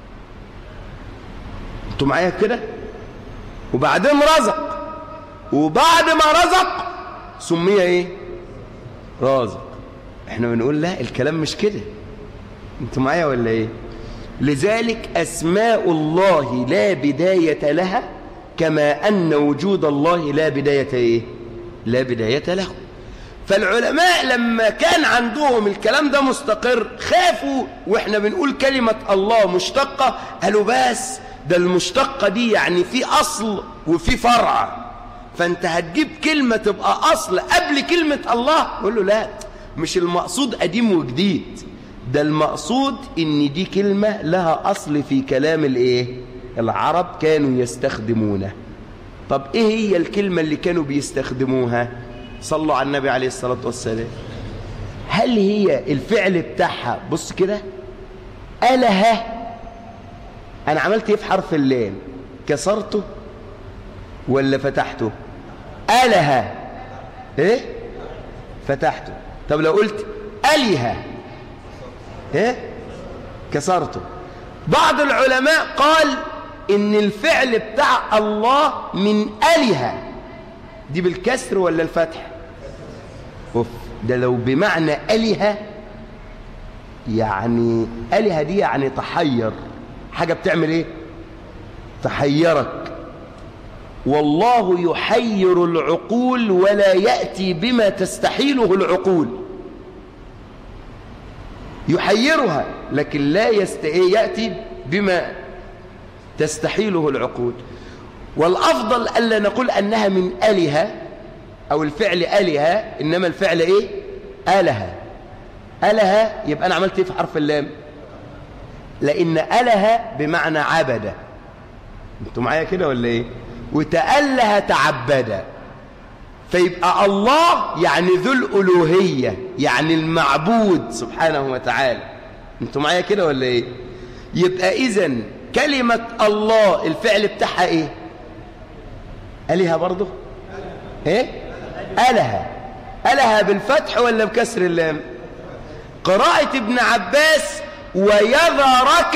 انتوا معايا كده وبعدين رزق وبعد ما رزق سمي ايه رازق احنا بنقول لا الكلام مش كده انتوا معايا ولا ايه لذلك اسماء الله لا بدايه لها كما ان وجود الله لا بدايه ايه لا بدايه له فالعلماء لما كان عندهم الكلام ده مستقر خافوا واحنا بنقول كلمة الله مشتقة قالوا بس ده المشتقة دي يعني في أصل وفي فرع فانت هتجيب كلمة تبقى أصل قبل كلمة الله قول له لا مش المقصود قديم وجديد ده المقصود ان دي كلمة لها أصل في كلام الايه العرب كانوا يستخدمونه طب ايه هي الكلمة اللي كانوا بيستخدموها صلوا على النبي عليه الصلاة والسلام هل هي الفعل بتاعها بص كده أله أنا عملت إيه في حرف اللام كسرته ولا فتحته أله إيه فتحته طب لو قلت أله إيه كسرته بعض العلماء قال إن الفعل بتاع الله من أله دي بالكسر ولا الفتح أوف ده لو بمعنى أله يعني أله دي يعني تحير حاجة بتعمل ايه تحيرك والله يحير العقول ولا يأتي بما تستحيله العقول يحيرها لكن لا يست... يأتي بما تستحيله العقول والأفضل ألا نقول أنها من ألهة أو الفعل ألهة إنما الفعل إيه ألهة ألهة يبقى أنا عملت إيه في حرف اللام لأن ألهة بمعنى عبد أنتوا معايا كده ولا إيه وتأله تعبد فيبقى الله يعني ذو الألوهية يعني المعبود سبحانه وتعالى أنتوا معايا كده ولا إيه يبقى إذن كلمة الله الفعل بتاعها إيه ألهة برضه إيه ألهة ألهة بالفتح ولا بكسر اللام قراءة ابن عباس ويذرك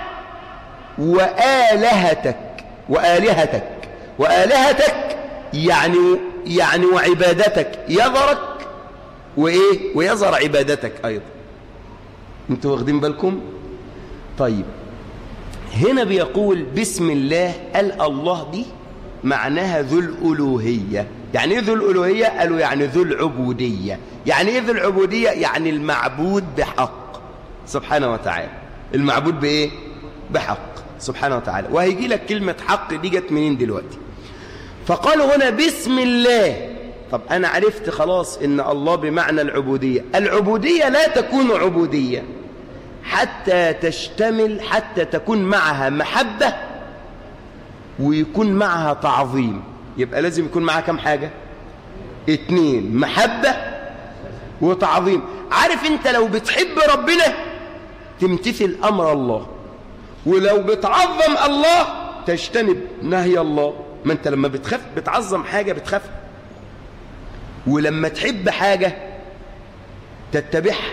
وآلهتك وآلهتك وآلهتك يعني يعني وعبادتك يذرك وإيه ويذر عبادتك أيضا انتوا واخدين بالكم طيب هنا بيقول بسم الله قال الله دي معناها ذو الألوهية يعني ايه ذو الألوهية قالوا يعني ذو العبودية يعني ايه ذو العبودية يعني المعبود بحق سبحانه وتعالى المعبود بإيه بحق سبحانه وتعالى وهيجي لك كلمة حق دي جت منين دلوقتي فقالوا هنا بسم الله طب أنا عرفت خلاص إن الله بمعنى العبودية العبودية لا تكون عبودية حتى تشتمل حتى تكون معها محبة ويكون معها تعظيم يبقى لازم يكون معها كم حاجة اتنين محبة وتعظيم عارف انت لو بتحب ربنا تمتثل أمر الله ولو بتعظم الله تجتنب نهي الله ما انت لما بتخاف بتعظم حاجة بتخاف ولما تحب حاجة تتبعها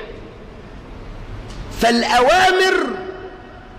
فالأوامر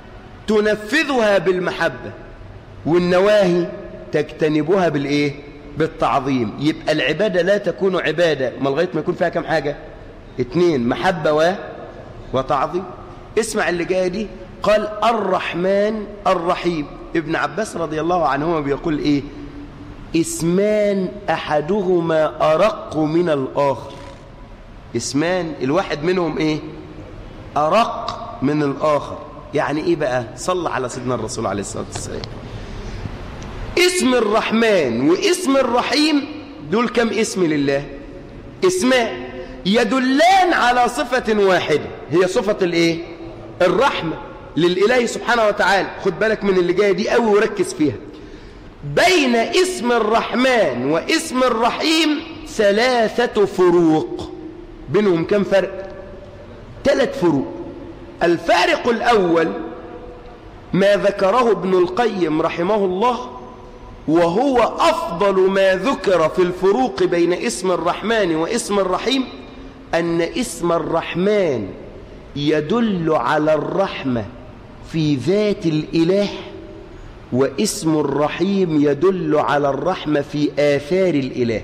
تنفذها بالمحبة والنواهي تجتنبها بالإيه؟ بالتعظيم يبقى العبادة لا تكون عبادة ما لغاية ما يكون فيها كم حاجة اتنين محبة و... وتعظيم اسمع اللي جاية دي قال الرحمن الرحيم ابن عباس رضي الله عنهما بيقول ايه اسمان احدهما ارق من الاخر اسمان الواحد منهم ايه ارق من الاخر يعني ايه بقى صلى على سيدنا الرسول عليه الصلاه والسلام اسم الرحمن واسم الرحيم دول كم اسم لله اسمان يدلان على صفة واحدة هي صفة الايه الرحمة للإله سبحانه وتعالى خد بالك من اللي جاية دي قوي وركز فيها بين اسم الرحمن واسم الرحيم ثلاثة فروق بينهم كم فرق ثلاث فروق الفارق الأول ما ذكره ابن القيم رحمه الله وهو أفضل ما ذكر في الفروق بين اسم الرحمن واسم الرحيم أن اسم الرحمن يدل على الرحمة في ذات الإله واسم الرحيم يدل على الرحمة في آثار الإله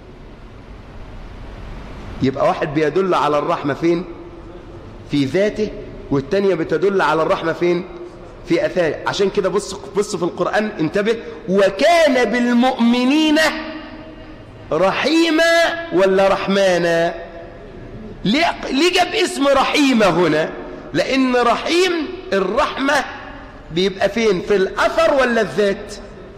يبقى واحد بيدل على الرحمة فين في ذاته والتانية بتدل على الرحمة فين في أثاره عشان كده بص بص في القرآن انتبه وكان بالمؤمنين رحيما ولا رحمانا ليه, ليه جاب اسم رحيمة هنا لأن رحيم الرحمة بيبقى فين في الأثر ولا الذات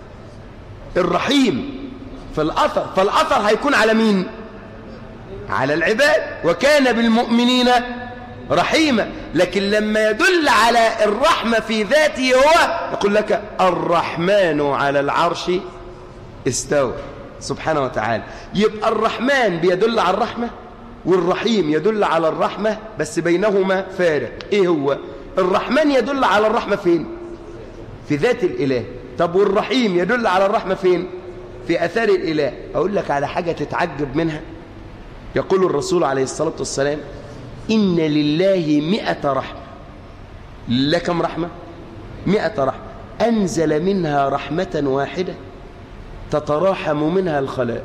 الرحيم في الأثر فالأثر هيكون على مين على العباد وكان بالمؤمنين رحيما لكن لما يدل على الرحمة في ذاته هو يقول لك الرحمن على العرش استوى سبحانه وتعالى يبقى الرحمن بيدل على الرحمة والرحيم يدل على الرحمة بس بينهما فارق ايه هو الرحمن يدل على الرحمة فين في ذات الإله طب والرحيم يدل على الرحمة فين في أثار الإله أقول لك على حاجة تتعجب منها يقول الرسول عليه الصلاة والسلام إن لله مئة رحمة لله كم رحمة مئة رحمة أنزل منها رحمة واحدة تتراحم منها الخلائق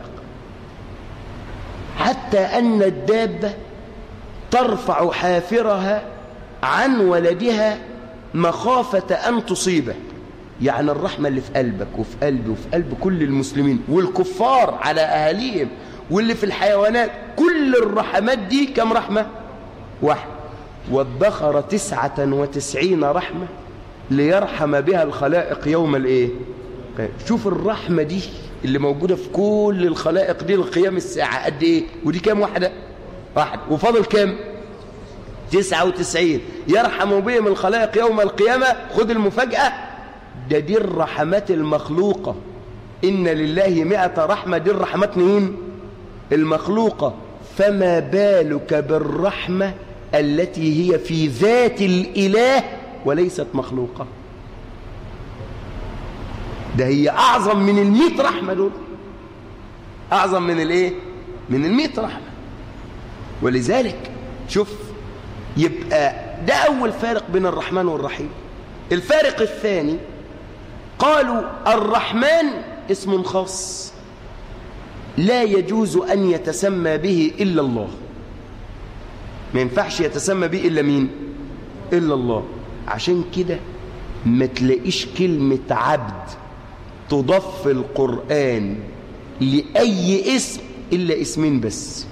حتى أن الدابة ترفع حافرها عن ولدها مخافة أن تصيبه يعني الرحمة اللي في قلبك وفي قلبي وفي قلب كل المسلمين والكفار على أهاليهم واللي في الحيوانات كل الرحمات دي كم رحمة واحد وادخر تسعة وتسعين رحمة ليرحم بها الخلائق يوم الايه شوف الرحمة دي اللي موجودة في كل الخلائق دي لقيام الساعة قد ايه ودي كام واحدة واحد وفاضل كام تسعة وتسعين يرحم بهم الخلائق يوم القيامة خذ المفاجأة ده دي الرحمات المخلوقة إن لله مئة رحمة دي الرحمات مين المخلوقة فما بالك بالرحمة التي هي في ذات الإله وليست مخلوقة ده هي أعظم من المئة رحمة دول أعظم من الإيه من المئة رحمة ولذلك شوف يبقى ده أول فارق بين الرحمن والرحيم الفارق الثاني قالوا الرحمن اسم خاص لا يجوز أن يتسمى به إلا الله ما ينفعش يتسمى به إلا مين إلا الله عشان كده ما تلاقيش كلمة عبد تضاف في القرآن لأي اسم إلا اسمين بس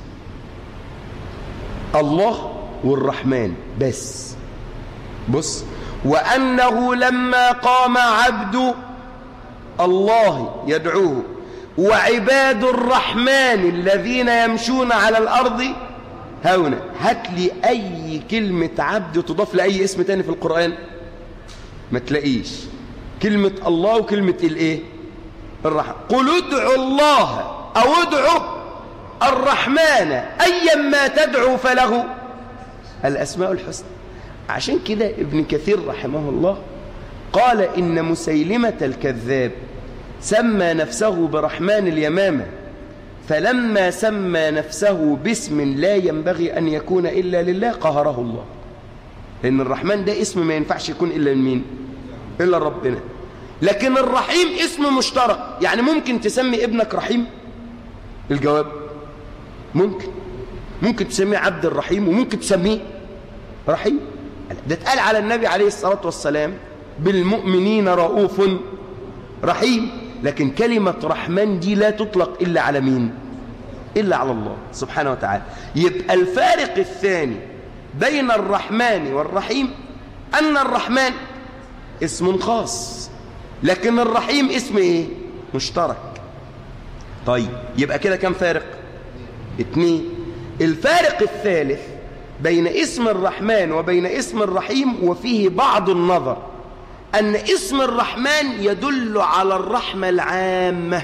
الله والرحمن بس بص وأنه لما قام عبد الله يدعوه وعباد الرحمن الذين يمشون على الأرض هونا هات لي أي كلمة عبد تضاف لأي اسم تاني في القرآن ما تلاقيش كلمة الله وكلمة الإيه الرحمن قل ادعوا الله أو ادعوا الرحمن أيا ما تدعو فله الأسماء الحسنى عشان كده ابن كثير رحمه الله قال إن مسيلمة الكذاب سمى نفسه برحمن اليمامة فلما سمى نفسه باسم لا ينبغي أن يكون إلا لله قهره الله لأن الرحمن ده اسم ما ينفعش يكون إلا لمين إلا ربنا لكن الرحيم اسم مشترك يعني ممكن تسمي ابنك رحيم الجواب ممكن ممكن تسميه عبد الرحيم وممكن تسميه رحيم ده اتقال على النبي عليه الصلاة والسلام بالمؤمنين رؤوف رحيم لكن كلمة رحمن دي لا تطلق إلا على مين إلا على الله سبحانه وتعالى يبقى الفارق الثاني بين الرحمن والرحيم أن الرحمن اسم خاص لكن الرحيم اسم إيه مشترك طيب يبقى كده كم فارق اتنين الفارق الثالث بين اسم الرحمن وبين اسم الرحيم وفيه بعض النظر أن اسم الرحمن يدل على الرحمة العامة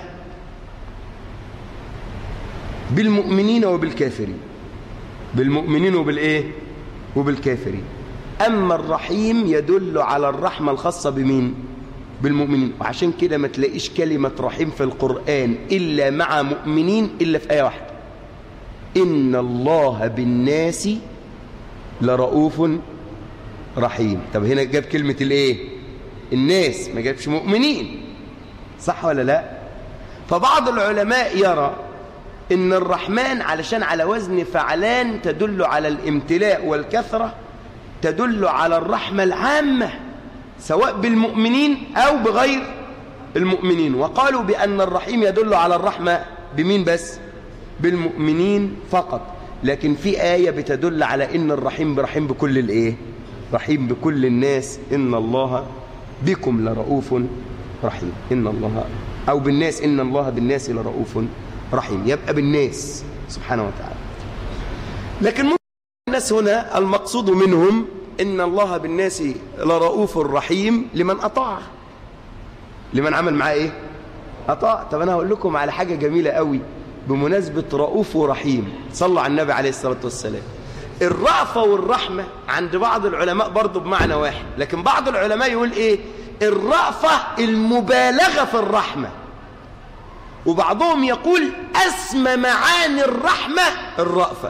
بالمؤمنين وبالكافرين بالمؤمنين وبالإيه وبالكافرين أما الرحيم يدل على الرحمة الخاصة بمين بالمؤمنين وعشان كده ما تلاقيش كلمة رحيم في القرآن إلا مع مؤمنين إلا في آية واحدة إن الله بالناس لرؤوف رحيم طب هنا جاب كلمة الإيه الناس ما جابش مؤمنين صح ولا لا فبعض العلماء يرى إن الرحمن علشان على وزن فعلان تدل على الامتلاء والكثرة تدل على الرحمة العامة سواء بالمؤمنين أو بغير المؤمنين وقالوا بأن الرحيم يدل على الرحمة بمين بس بالمؤمنين فقط لكن في آية بتدل على إن الرحيم برحيم بكل الإيه رحيم بكل الناس إن الله بكم لرؤوف رحيم إن الله أو بالناس إن الله بالناس لرؤوف رحيم يبقى بالناس سبحانه وتعالى لكن الناس هنا المقصود منهم إن الله بالناس لرؤوف رحيم لمن أطاع لمن عمل معاه إيه أطاع طب أنا هقول لكم على حاجة جميلة قوي بمناسبة رؤوف ورحيم صلوا على النبي عليه الصلاة والسلام الرأفة والرحمة عند بعض العلماء برضو بمعنى واحد لكن بعض العلماء يقول إيه الرأفة المبالغة في الرحمة وبعضهم يقول أسمى معاني الرحمة الرأفة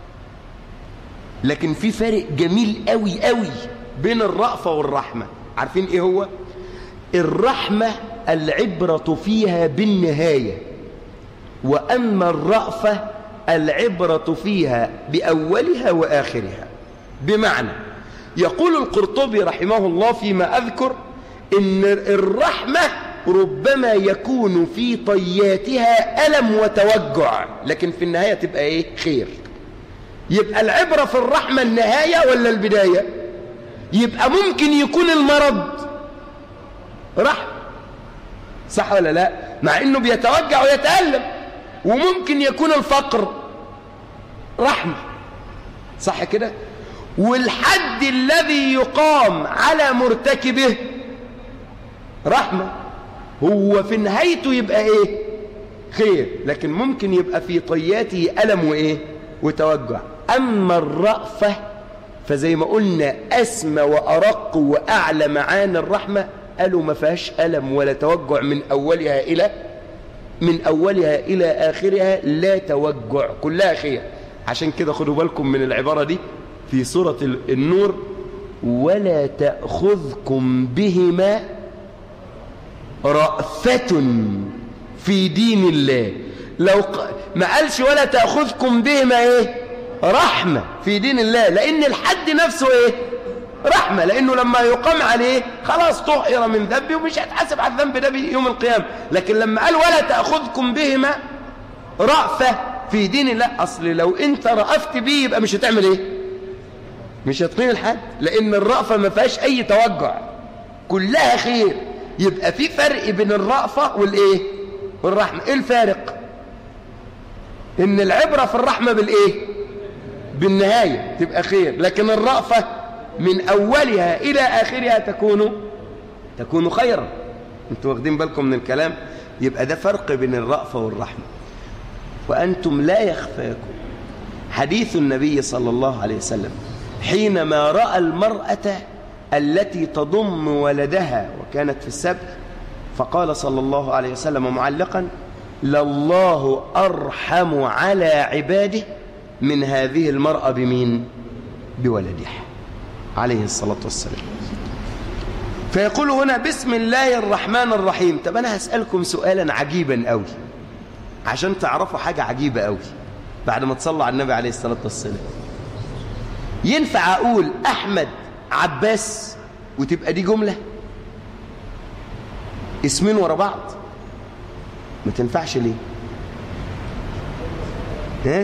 لكن في فرق جميل قوي قوي بين الرأفة والرحمة عارفين إيه هو الرحمة العبرة فيها بالنهاية وأما الرأفة العبرة فيها بأولها وآخرها بمعنى يقول القرطبي رحمه الله فيما أذكر إن الرحمة ربما يكون في طياتها ألم وتوجع لكن في النهاية تبقى إيه خير يبقى العبرة في الرحمة النهاية ولا البداية يبقى ممكن يكون المرض رحمة صح ولا لا مع انه بيتوجع ويتألم وممكن يكون الفقر رحمة صح كده والحد الذي يقام على مرتكبه رحمة هو في نهايته يبقى ايه خير لكن ممكن يبقى في طياته ألم وايه وتوجع أما الرأفة فزي ما قلنا أسمى وأرق وأعلى معاني الرحمة قالوا ما فيهاش ألم ولا توجع من أولها إلى من أولها إلى آخرها لا توجع كلها خير عشان كده خدوا بالكم من العبارة دي في سورة النور ولا تأخذكم بهما رأفة في دين الله لو ق... ما قالش ولا تأخذكم بهما ايه رحمة في دين الله لأن الحد نفسه ايه رحمة لأنه لما يقام عليه خلاص طهر من ذنبه ومش هتحاسب على الذنب ده يوم القيامة لكن لما قال ولا تأخذكم بهما رأفة في دين الله أصل لو أنت رأفت بيه يبقى مش هتعمل إيه مش هتقيم الحد لأن الرأفة ما فيهاش أي توجع كلها خير يبقى في فرق بين الرأفة والإيه والرحمة إيه الفارق إن العبرة في الرحمة بالإيه بالنهاية تبقى خير لكن الرأفة من أولها إلى آخرها تكون تكون خيرا انتوا واخدين بالكم من الكلام يبقى ده فرق بين الرأفة والرحمة وأنتم لا يخفاكم حديث النبي صلى الله عليه وسلم حينما رأى المرأة التي تضم ولدها وكانت في السبت فقال صلى الله عليه وسلم معلقا لله أرحم على عباده من هذه المرأة بمين بولدها عليه الصلاة والسلام فيقول هنا بسم الله الرحمن الرحيم طب أنا هسألكم سؤالا عجيبا قوي عشان تعرفوا حاجة عجيبة قوي بعد ما تصلوا على النبي عليه الصلاة والسلام ينفع أقول أحمد عباس وتبقى دي جملة اسمين ورا بعض ما تنفعش ليه ها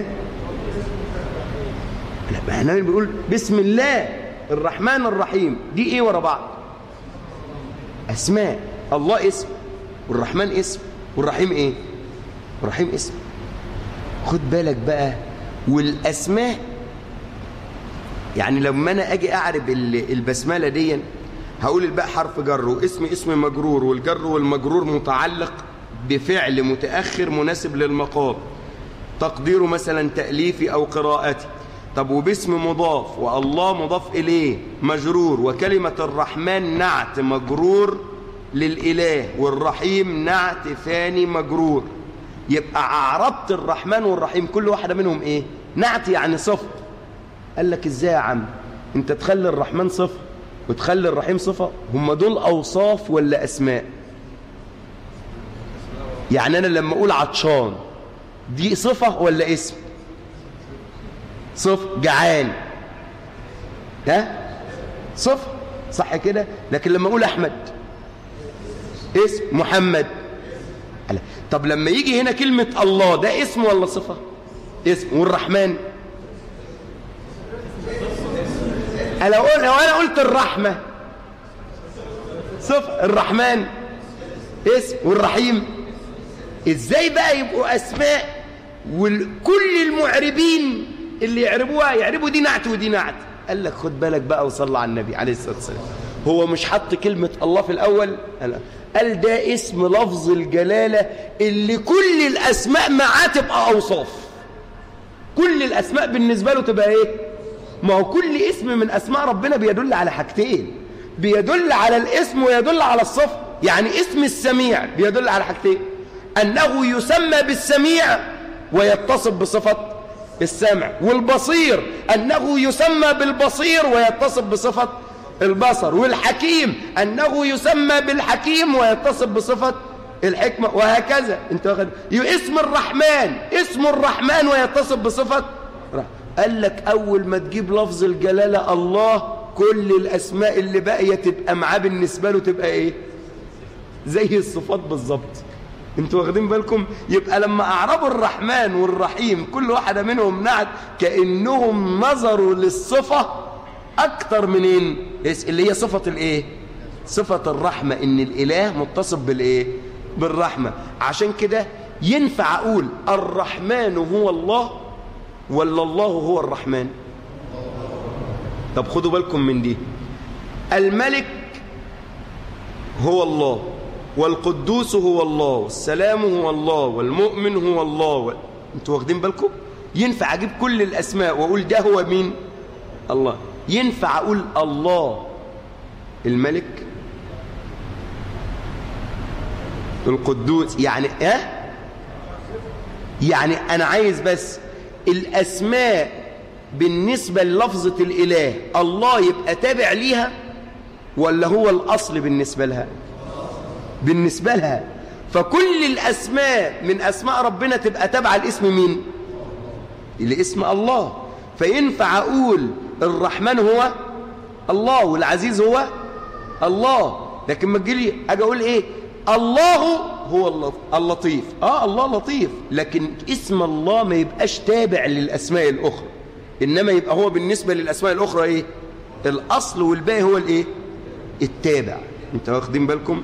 لا ما احنا بيقول بسم الله الرحمن الرحيم دي ايه ورا بعض اسماء الله اسم والرحمن اسم والرحيم ايه الرحيم اسم خد بالك بقى والاسماء يعني لما انا اجي اعرب البسمله دي هقول الباء حرف جر واسم اسم مجرور والجر والمجرور متعلق بفعل متاخر مناسب للمقام تقديره مثلا تاليفي او قراءتي طب وباسم مضاف والله مضاف اليه مجرور وكلمه الرحمن نعت مجرور للاله والرحيم نعت ثاني مجرور يبقى اعربت الرحمن والرحيم كل واحده منهم ايه نعت يعني صفه قال لك ازاي يا عم انت تخلي الرحمن صفه وتخلي الرحيم صفه هم دول اوصاف ولا اسماء يعني انا لما اقول عطشان دي صفه ولا اسم صفه جعان ها صفه صح كده لكن لما اقول احمد اسم محمد طب لما يجي هنا كلمه الله ده اسم ولا صفه اسم والرحمن لو لو انا قلت الرحمه صفر الرحمن اسم والرحيم ازاي بقى يبقوا اسماء وكل المعربين اللي يعربوها يعربوا دي نعت ودي نعت قال لك خد بالك بقى وصلى على النبي عليه الصلاه والسلام هو مش حط كلمه الله في الاول قال ده اسم لفظ الجلاله اللي كل الاسماء معاه تبقى اوصاف كل الاسماء بالنسبه له تبقى ايه ما هو كل اسم من أسماء ربنا بيدل على حاجتين بيدل على الاسم ويدل على الصفة يعني اسم السميع بيدل على حاجتين أنه يسمى بالسميع ويتصف بصفة السمع والبصير أنه يسمى بالبصير ويتصف بصفة البصر والحكيم أنه يسمى بالحكيم ويتصف بصفة الحكمة وهكذا انت واخد اسم الرحمن اسم الرحمن ويتصف بصفة قال لك أول ما تجيب لفظ الجلالة الله كل الأسماء اللي باقية تبقى معاه بالنسبة له تبقى إيه زي الصفات بالظبط انتوا واخدين بالكم يبقى لما أعربوا الرحمن والرحيم كل واحدة منهم نعت كأنهم نظروا للصفة أكتر منين اللي هي صفة الإيه صفة الرحمة إن الإله متصف بالإيه بالرحمة عشان كده ينفع أقول الرحمن هو الله ولا الله هو الرحمن طب خدوا بالكم من دي الملك هو الله والقدوس هو الله والسلام هو الله والمؤمن هو الله و... انتوا واخدين بالكم ينفع اجيب كل الاسماء واقول ده هو مين الله ينفع اقول الله الملك القدوس يعني اه يعني انا عايز بس الأسماء بالنسبة للفظة الإله الله يبقى تابع ليها ولا هو الأصل بالنسبة لها بالنسبة لها فكل الأسماء من أسماء ربنا تبقى تابعة الاسم مين الاسم الله فينفع أقول الرحمن هو الله والعزيز هو الله لكن ما تجيلي أجي أقول إيه الله هو اللطيف آه الله لطيف لكن اسم الله ما يبقاش تابع للأسماء الأخرى إنما يبقى هو بالنسبة للأسماء الأخرى إيه الأصل والباقي هو الإيه التابع انت واخدين بالكم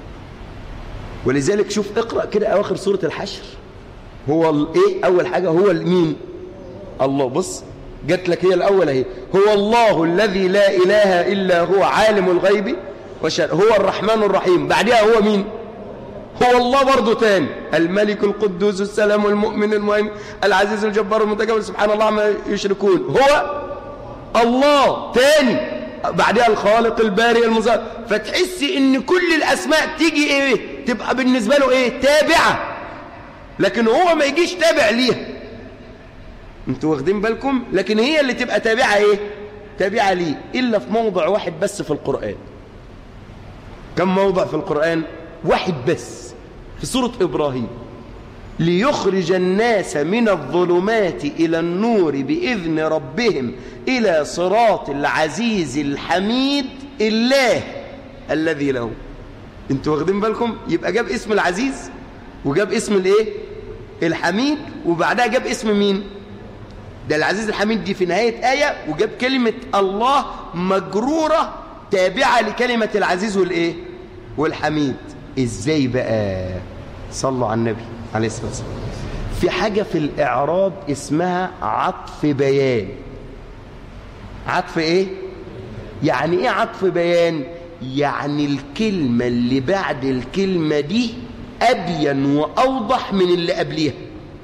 ولذلك شوف اقرأ كده أواخر سورة الحشر هو الإيه أول حاجة هو المين الله بص جات لك هي الأول اهي هو الله الذي لا إله إلا هو عالم الغيب والشهادة هو الرحمن الرحيم بعدها هو مين هو الله برضه تاني الملك القدوس السلام المؤمن المؤمن العزيز الجبار المتكبر سبحان الله ما يشركون هو الله تاني بعدها الخالق البارئ المزار فتحس ان كل الاسماء تيجي ايه تبقى بالنسبه له ايه تابعه لكن هو ما يجيش تابع ليها انتوا واخدين بالكم لكن هي اللي تبقى تابعه ايه تابعه ليه الا في موضع واحد بس في القران كم موضع في القرآن واحد بس في سورة إبراهيم ليخرج الناس من الظلمات إلى النور بإذن ربهم إلى صراط العزيز الحميد الله الذي له انتوا واخدين بالكم يبقى جاب اسم العزيز وجاب اسم الايه الحميد وبعدها جاب اسم مين ده العزيز الحميد دي في نهاية آية وجاب كلمة الله مجرورة تابعة لكلمة العزيز والايه والحميد ازاي بقى صلوا على النبي عليه الصلاة والسلام في حاجة في الإعراب اسمها عطف بيان عطف ايه يعني ايه عطف بيان يعني الكلمة اللي بعد الكلمة دي أبين وأوضح من اللي قبليها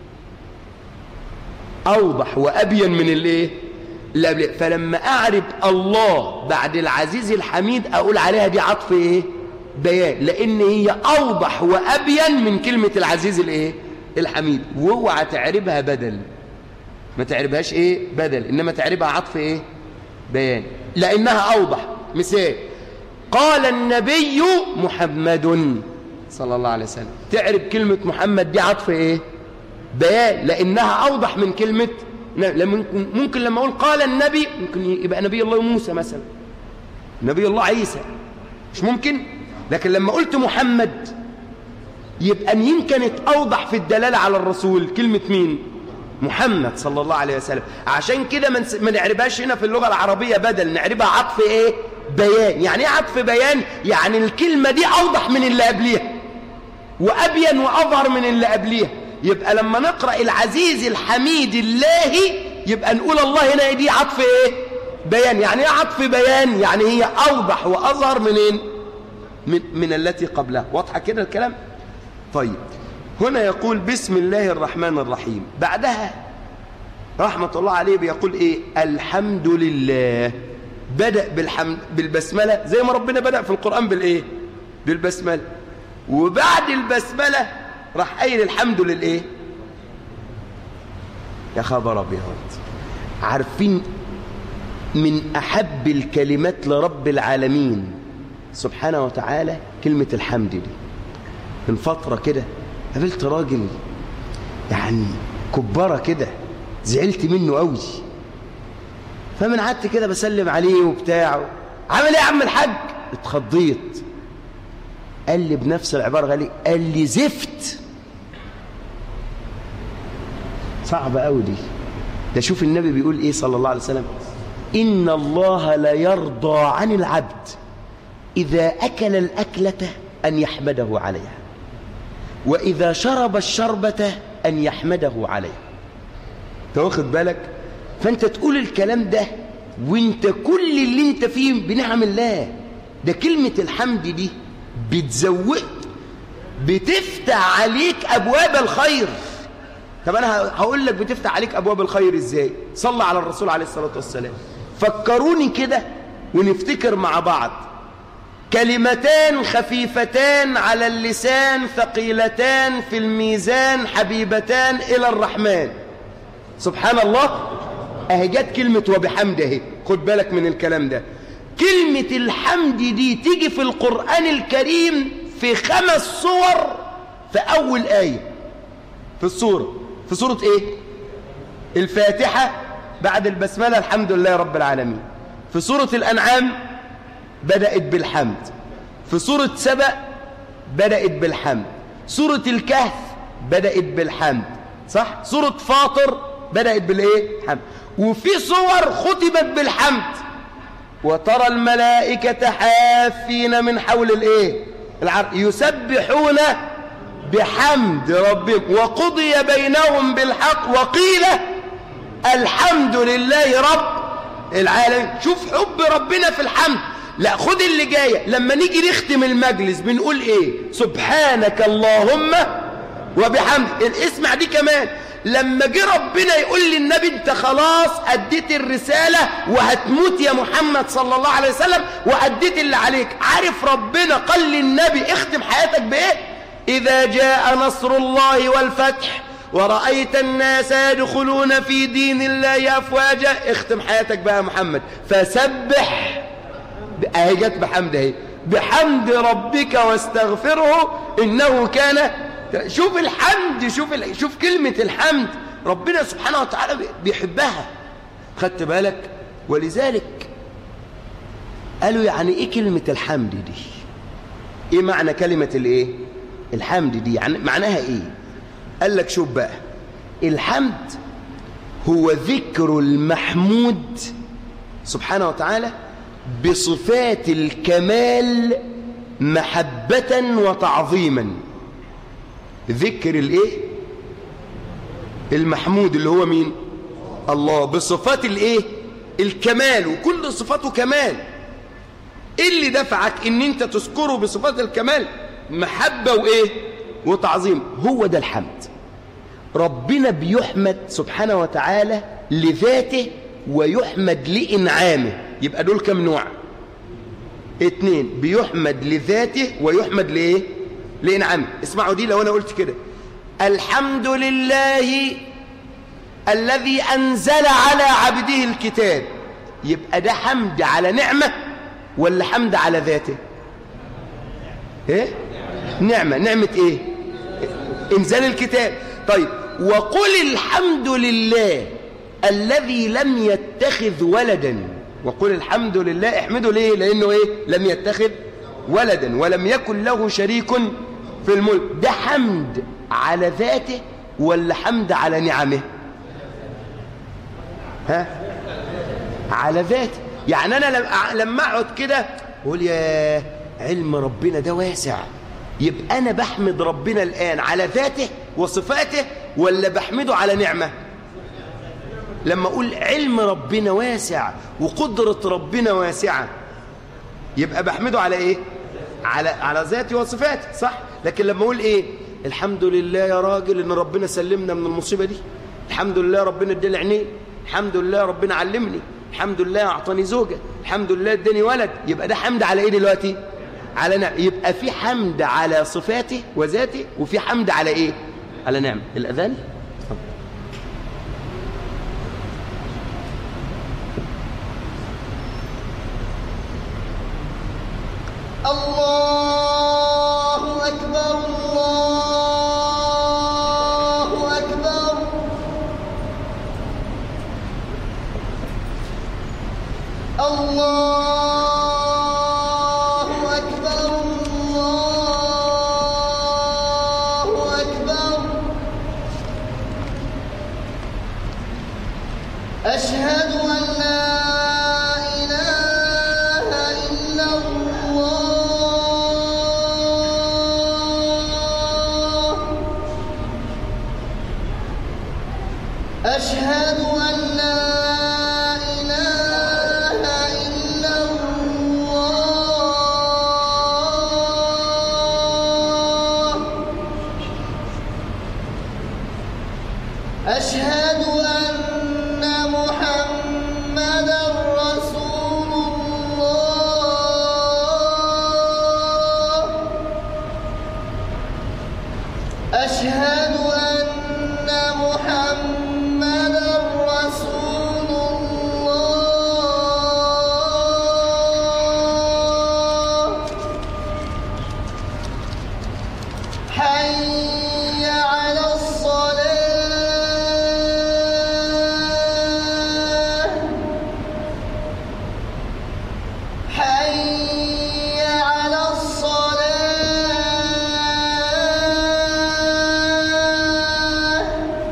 أوضح وأبين من اللي إيه؟ اللي قبليها فلما أعرب الله بعد العزيز الحميد أقول عليها دي عطف إيه؟ بيان لأن هي أوضح وأبين من كلمة العزيز الإيه؟ الحميد واوعى تعربها بدل ما تعربهاش إيه؟ بدل إنما تعربها عطف إيه؟ بيان لأنها أوضح مثال قال النبي محمد صلى الله عليه وسلم تعرف كلمة محمد دي عطف ايه بيان لانها اوضح من كلمة ممكن, ممكن لما اقول قال النبي ممكن يبقى نبي الله موسى مثلا نبي الله عيسى مش ممكن لكن لما قلت محمد يبقى مين كانت اوضح في الدلالة على الرسول كلمة مين محمد صلى الله عليه وسلم عشان كده ما نعربهاش هنا في اللغة العربية بدل نعربها عطف ايه بيان يعني ايه عطف بيان يعني الكلمة دي اوضح من اللي قبليها وأبين وأظهر من اللي قبليها يبقى لما نقرأ العزيز الحميد الله يبقى نقول الله هنا دي عطف ايه بيان يعني ايه عطف بيان يعني هي أوضح وأظهر منين من, من التي قبلها واضحة كده الكلام طيب هنا يقول بسم الله الرحمن الرحيم بعدها رحمة الله عليه بيقول ايه الحمد لله بدأ بالحمد بالبسملة زي ما ربنا بدأ في القرآن بالايه بالبسملة وبعد البسملة راح قايل الحمد لله يا خبر ابيض عارفين من أحب الكلمات لرب العالمين سبحانه وتعالى كلمة الحمد دي من فترة كده قابلت راجل يعني كبارة كده زعلت منه قوي فمن قعدت كده بسلم عليه وبتاع عامل ايه يا عم الحاج اتخضيت قال لي بنفس العبارة قال لي قال لي زفت صعبة قوي دي ده شوف النبي بيقول ايه صلى الله عليه وسلم إن الله لا يرضى عن العبد إذا أكل الأكلة أن يحمده عليها وإذا شرب الشربة أن يحمده عليها انت واخد بالك فأنت تقول الكلام ده وانت كل اللي انت فيه بنعم الله ده كلمة الحمد دي بتزوق بتفتح عليك أبواب الخير طب أنا هقول لك بتفتح عليك أبواب الخير إزاي صلى على الرسول عليه الصلاة والسلام فكروني كده ونفتكر مع بعض كلمتان خفيفتان على اللسان ثقيلتان في الميزان حبيبتان إلى الرحمن سبحان الله اهي جت كلمة وبحمده اهي خد بالك من الكلام ده كلمة الحمد دي تيجي في القرآن الكريم في خمس صور في أول آية في السورة في سورة إيه؟ الفاتحة بعد البسملة الحمد لله رب العالمين في سورة الأنعام بدأت بالحمد في سورة سبأ بدأت بالحمد سورة الكهف بدأت بالحمد صح؟ سورة فاطر بدأت بالإيه؟ حمد وفي صور ختمت بالحمد وترى الملائكة حافين من حول الإيه؟ العرق يسبحون بحمد ربهم وقضي بينهم بالحق وقيل الحمد لله رب العالمين شوف حب ربنا في الحمد لا خد اللي جاية لما نيجي نختم المجلس بنقول ايه سبحانك اللهم وبحمد اسمع دي كمان لما جه ربنا يقول للنبي انت خلاص اديت الرسالة وهتموت يا محمد صلى الله عليه وسلم واديت اللي عليك عارف ربنا قال للنبي اختم حياتك بايه اذا جاء نصر الله والفتح ورأيت الناس يدخلون في دين الله أفواجا اختم حياتك بقى يا محمد فسبح اهي جت بحمد اهي بحمد ربك واستغفره إنه كان شوف الحمد شوف ال... شوف كلمة الحمد ربنا سبحانه وتعالى بيحبها خدت بالك ولذلك قالوا يعني ايه كلمة الحمد دي ايه معنى كلمة الايه الحمد دي يعني معناها ايه قال لك شوف بقى الحمد هو ذكر المحمود سبحانه وتعالى بصفات الكمال محبة وتعظيما ذكر الايه المحمود اللي هو مين الله بصفات الايه الكمال وكل صفاته كمال ايه اللي دفعك ان انت تذكره بصفات الكمال محبة وايه وتعظيم هو ده الحمد ربنا بيحمد سبحانه وتعالى لذاته ويحمد لإنعامه يبقى دول كم نوع اتنين بيحمد لذاته ويحمد لإيه لإنعامه اسمعوا دي لو أنا قلت كده الحمد لله الذي أنزل على عبده الكتاب يبقى ده حمد على نعمة ولا حمد على ذاته ايه نعمة نعمة ايه انزال الكتاب طيب وقل الحمد لله الذي لم يتخذ ولدا وقل الحمد لله احمده ليه لانه ايه لم يتخذ ولدا ولم يكن له شريك في الملك ده حمد على ذاته ولا حمد على نعمه ها على ذاته يعني انا لما اقعد كده اقول يا علم ربنا ده واسع يبقى انا بحمد ربنا الان على ذاته وصفاته ولا بحمده على نعمه لما اقول علم ربنا واسع وقدره ربنا واسعه يبقى بحمده على ايه على على ذاتي وصفاتي صح لكن لما اقول ايه الحمد لله يا راجل ان ربنا سلمنا من المصيبه دي الحمد لله ربنا اداني عينين الحمد لله ربنا علمني الحمد لله اعطاني زوجه الحمد لله اداني ولد يبقى ده حمد على ايه دلوقتي على نعم يبقى في حمد على صفاته وذاته وفي حمد على ايه على نعم الاذان الله أكبر الله أكبر الله أكبر الله أكبر أشهد أن لا إله إلا الله أشهد أن لا إله إلا الله أشهد أن محمدا رسول الله أشهد أن محمدا رسول الله حي على الصلاة حي على الصلاة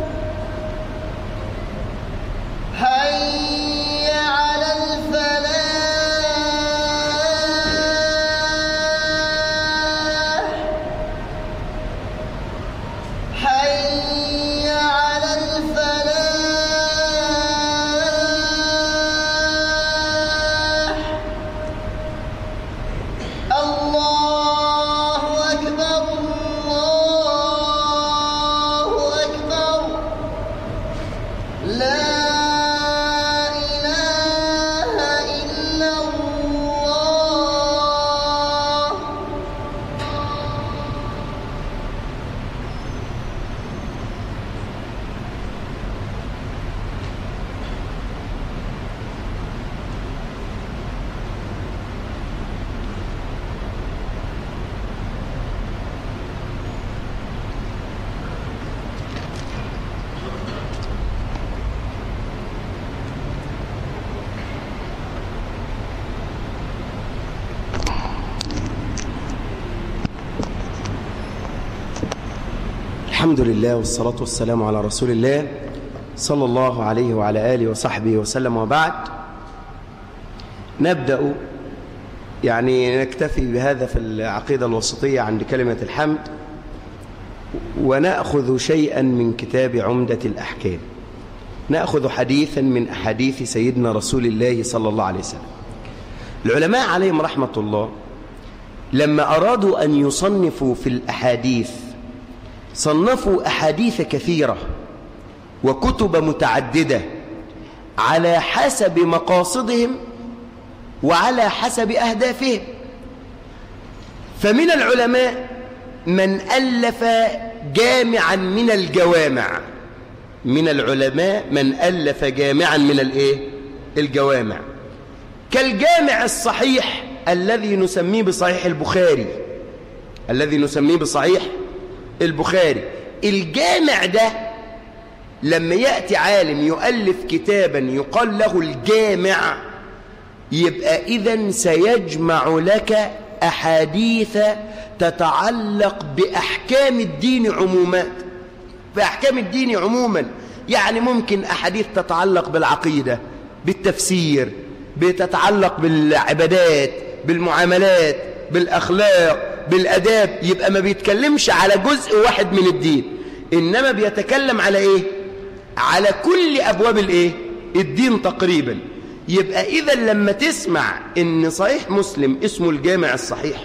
حي على الفلاح حي على الفلاح الله أكبر الله أكبر لا إله إلا الله الحمد لله والصلاة والسلام على رسول الله صلى الله عليه وعلى آله وصحبه وسلم وبعد نبدأ يعني نكتفي بهذا في العقيدة الوسطية عند كلمة الحمد ونأخذ شيئا من كتاب عمدة الأحكام نأخذ حديثا من أحاديث سيدنا رسول الله صلى الله عليه وسلم العلماء عليهم رحمة الله لما أرادوا أن يصنفوا في الأحاديث صنفوا أحاديث كثيرة وكتب متعددة على حسب مقاصدهم وعلى حسب أهدافهم فمن العلماء من ألف جامعا من الجوامع من العلماء من ألف جامعا من الإيه؟ الجوامع كالجامع الصحيح الذي نسميه بصحيح البخاري الذي نسميه بصحيح البخاري الجامع ده لما يأتي عالم يؤلف كتابا يقال له الجامع يبقى إذن سيجمع لك أحاديث تتعلق بأحكام الدين عموما بأحكام الدين عموما يعني ممكن أحاديث تتعلق بالعقيدة بالتفسير بتتعلق بالعبادات بالمعاملات بالأخلاق بالأداب يبقى ما بيتكلمش على جزء واحد من الدين إنما بيتكلم على إيه على كل أبواب الإيه الدين تقريبا يبقى إذا لما تسمع إن صحيح مسلم اسمه الجامع الصحيح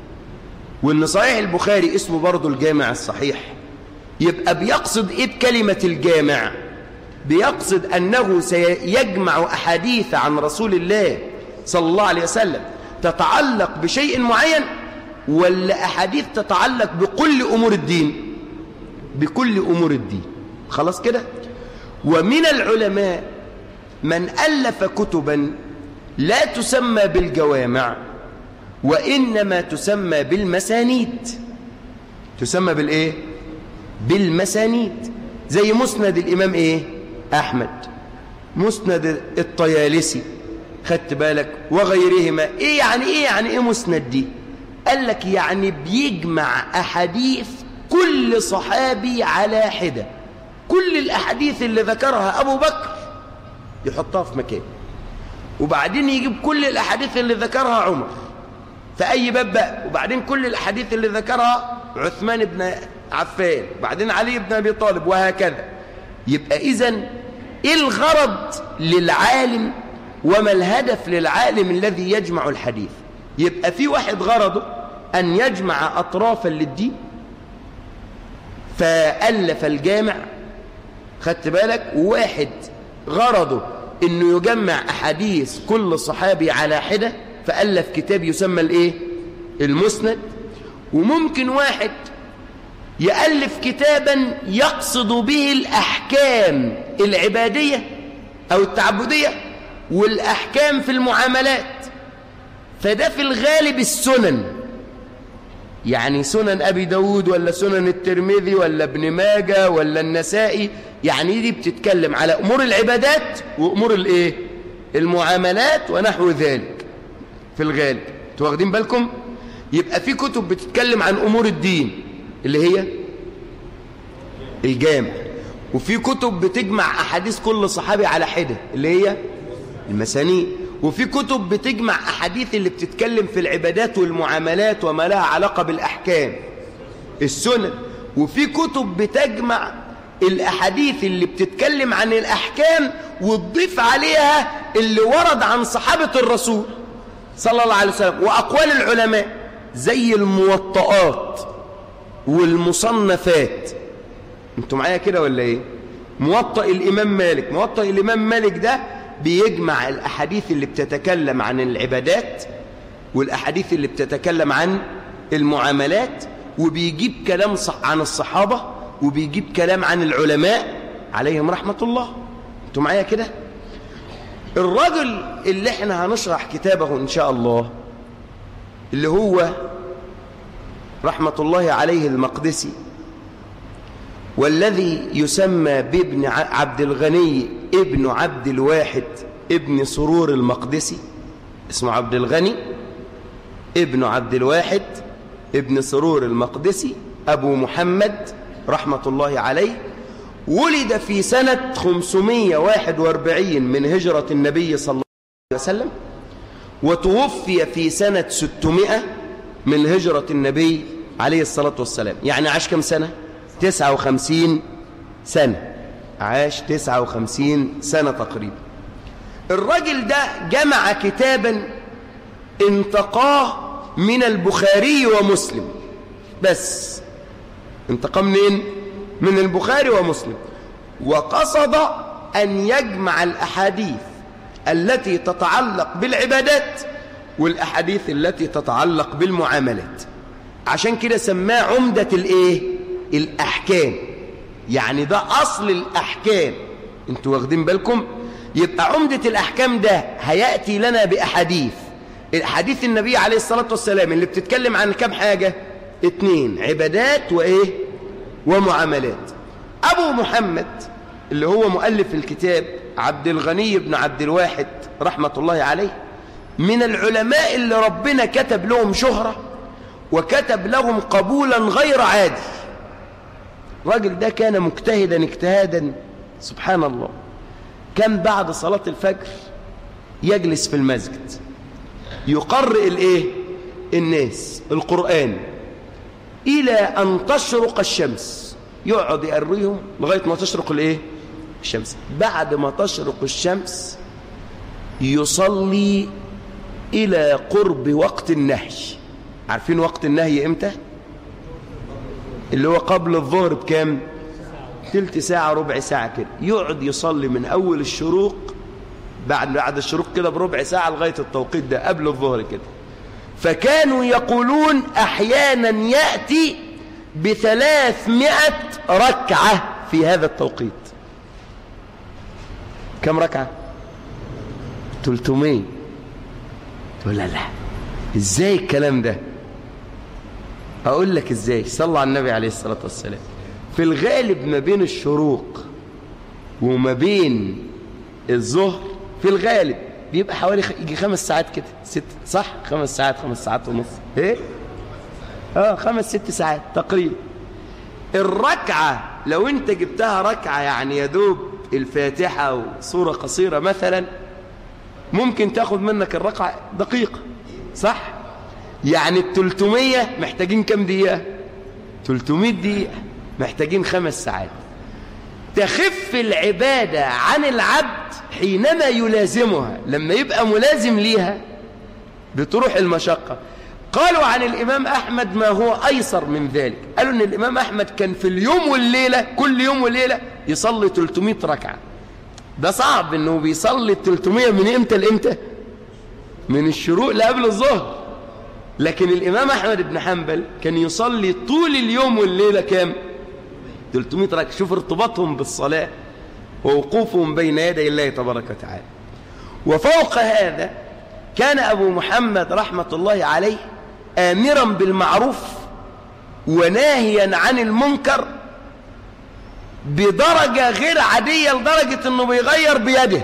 وإن صحيح البخاري اسمه برضه الجامع الصحيح يبقى بيقصد إيه بكلمة الجامع بيقصد أنه سيجمع أحاديث عن رسول الله صلى الله عليه وسلم تتعلق بشيء معين ولا أحاديث تتعلق بكل أمور الدين بكل أمور الدين خلاص كده ومن العلماء من ألف كتبا لا تسمى بالجوامع وإنما تسمى بالمسانيد تسمى بالإيه؟ بالمسانيد زي مسند الإمام إيه؟ أحمد مسند الطيالسي خدت بالك وغيرهما إيه يعني إيه يعني إيه مسند دي قال لك يعني بيجمع أحاديث كل صحابي على حدة كل الأحاديث اللي ذكرها أبو بكر يحطها في مكان وبعدين يجيب كل الأحاديث اللي ذكرها عمر في أي باب بقى وبعدين كل الأحاديث اللي ذكرها عثمان بن عفان وبعدين علي بن أبي طالب وهكذا يبقى إذن إيه الغرض للعالم وما الهدف للعالم الذي يجمع الحديث يبقى في واحد غرضه أن يجمع أطرافا للدين فألف الجامع خدت بالك وواحد غرضه أنه يجمع أحاديث كل صحابي على حدة فألف كتاب يسمى الإيه؟ المسند وممكن واحد يألف كتابا يقصد به الأحكام العبادية أو التعبدية والأحكام في المعاملات فده في الغالب السنن يعني سنن أبي داود ولا سنن الترمذي ولا ابن ماجة ولا النسائي يعني دي بتتكلم على أمور العبادات وأمور الإيه؟ المعاملات ونحو ذلك في الغالب انتوا واخدين بالكم يبقى في كتب بتتكلم عن أمور الدين اللي هي الجامع وفي كتب بتجمع أحاديث كل صحابي على حدة اللي هي المسانيد وفي كتب بتجمع أحاديث اللي بتتكلم في العبادات والمعاملات وما لها علاقة بالأحكام السنن وفي كتب بتجمع الأحاديث اللي بتتكلم عن الأحكام وتضيف عليها اللي ورد عن صحابة الرسول صلى الله عليه وسلم وأقوال العلماء زي الموطئات والمصنفات انتوا معايا كده ولا ايه موطئ الإمام مالك موطئ الإمام مالك ده بيجمع الأحاديث اللي بتتكلم عن العبادات والأحاديث اللي بتتكلم عن المعاملات وبيجيب كلام عن الصحابة وبيجيب كلام عن العلماء عليهم رحمة الله انتوا معايا كده الرجل اللي احنا هنشرح كتابه ان شاء الله اللي هو رحمة الله عليه المقدسي والذي يسمى بابن عبد الغني ابن عبد الواحد ابن سرور المقدسي اسمه عبد الغني ابن عبد الواحد ابن سرور المقدسي أبو محمد رحمة الله عليه ولد في سنة 541 من هجرة النبي صلى الله عليه وسلم وتوفي في سنة 600 من هجرة النبي عليه الصلاة والسلام يعني عاش كم سنة 59 سنة عاش 59 سنة تقريبا الرجل ده جمع كتابا انتقاه من البخاري ومسلم بس انتقاه منين من البخاري ومسلم وقصد أن يجمع الأحاديث التي تتعلق بالعبادات والأحاديث التي تتعلق بالمعاملات عشان كده سماه عمدة الإيه؟ الأحكام يعني ده أصل الأحكام انتوا واخدين بالكم يبقى عمدة الأحكام ده هيأتي لنا بأحاديث الحديث النبي عليه الصلاة والسلام اللي بتتكلم عن كم حاجة اتنين عبادات وإيه ومعاملات أبو محمد اللي هو مؤلف الكتاب عبد الغني بن عبد الواحد رحمة الله عليه من العلماء اللي ربنا كتب لهم شهرة وكتب لهم قبولا غير عادي الراجل ده كان مجتهدا اجتهادا سبحان الله كان بعد صلاة الفجر يجلس في المسجد يقرئ الايه الناس القرآن إلى أن تشرق الشمس يقعد يقريهم لغاية ما تشرق الايه الشمس بعد ما تشرق الشمس يصلي إلى قرب وقت النهي عارفين وقت النهي إمتى اللي هو قبل الظهر بكام تلت ساعة ربع ساعة كده يقعد يصلي من أول الشروق بعد بعد الشروق كده بربع ساعة لغاية التوقيت ده قبل الظهر كده فكانوا يقولون أحيانا يأتي بثلاثمائة ركعة في هذا التوقيت كم ركعة 300 تقول لا لا ازاي الكلام ده اقول لك ازاي صلى على النبي عليه الصلاة والسلام في الغالب ما بين الشروق وما بين الظهر في الغالب بيبقى حوالي خ... يجي خمس ساعات كده ست صح خمس ساعات خمس ساعات ونص ايه اه خمس ست ساعات تقريبا الركعة لو انت جبتها ركعة يعني يا دوب الفاتحة وصورة قصيرة مثلا ممكن تاخد منك الركعة دقيقة صح يعني التلتمية محتاجين كم دقيقة 300 دقيقة محتاجين خمس ساعات تخف العبادة عن العبد حينما يلازمها لما يبقى ملازم ليها بتروح المشقة قالوا عن الإمام أحمد ما هو أيسر من ذلك قالوا أن الإمام أحمد كان في اليوم والليلة كل يوم والليلة يصلي 300 ركعة ده صعب أنه بيصلي 300 من إمتى لإمتى من الشروق لقبل الظهر لكن الإمام أحمد بن حنبل كان يصلي طول اليوم والليلة كام 300 ركعة شوف ارتباطهم بالصلاة ووقوفهم بين يدي الله تبارك وتعالى وفوق هذا كان أبو محمد رحمة الله عليه آمرا بالمعروف وناهيا عن المنكر بدرجة غير عادية لدرجة أنه بيغير بيده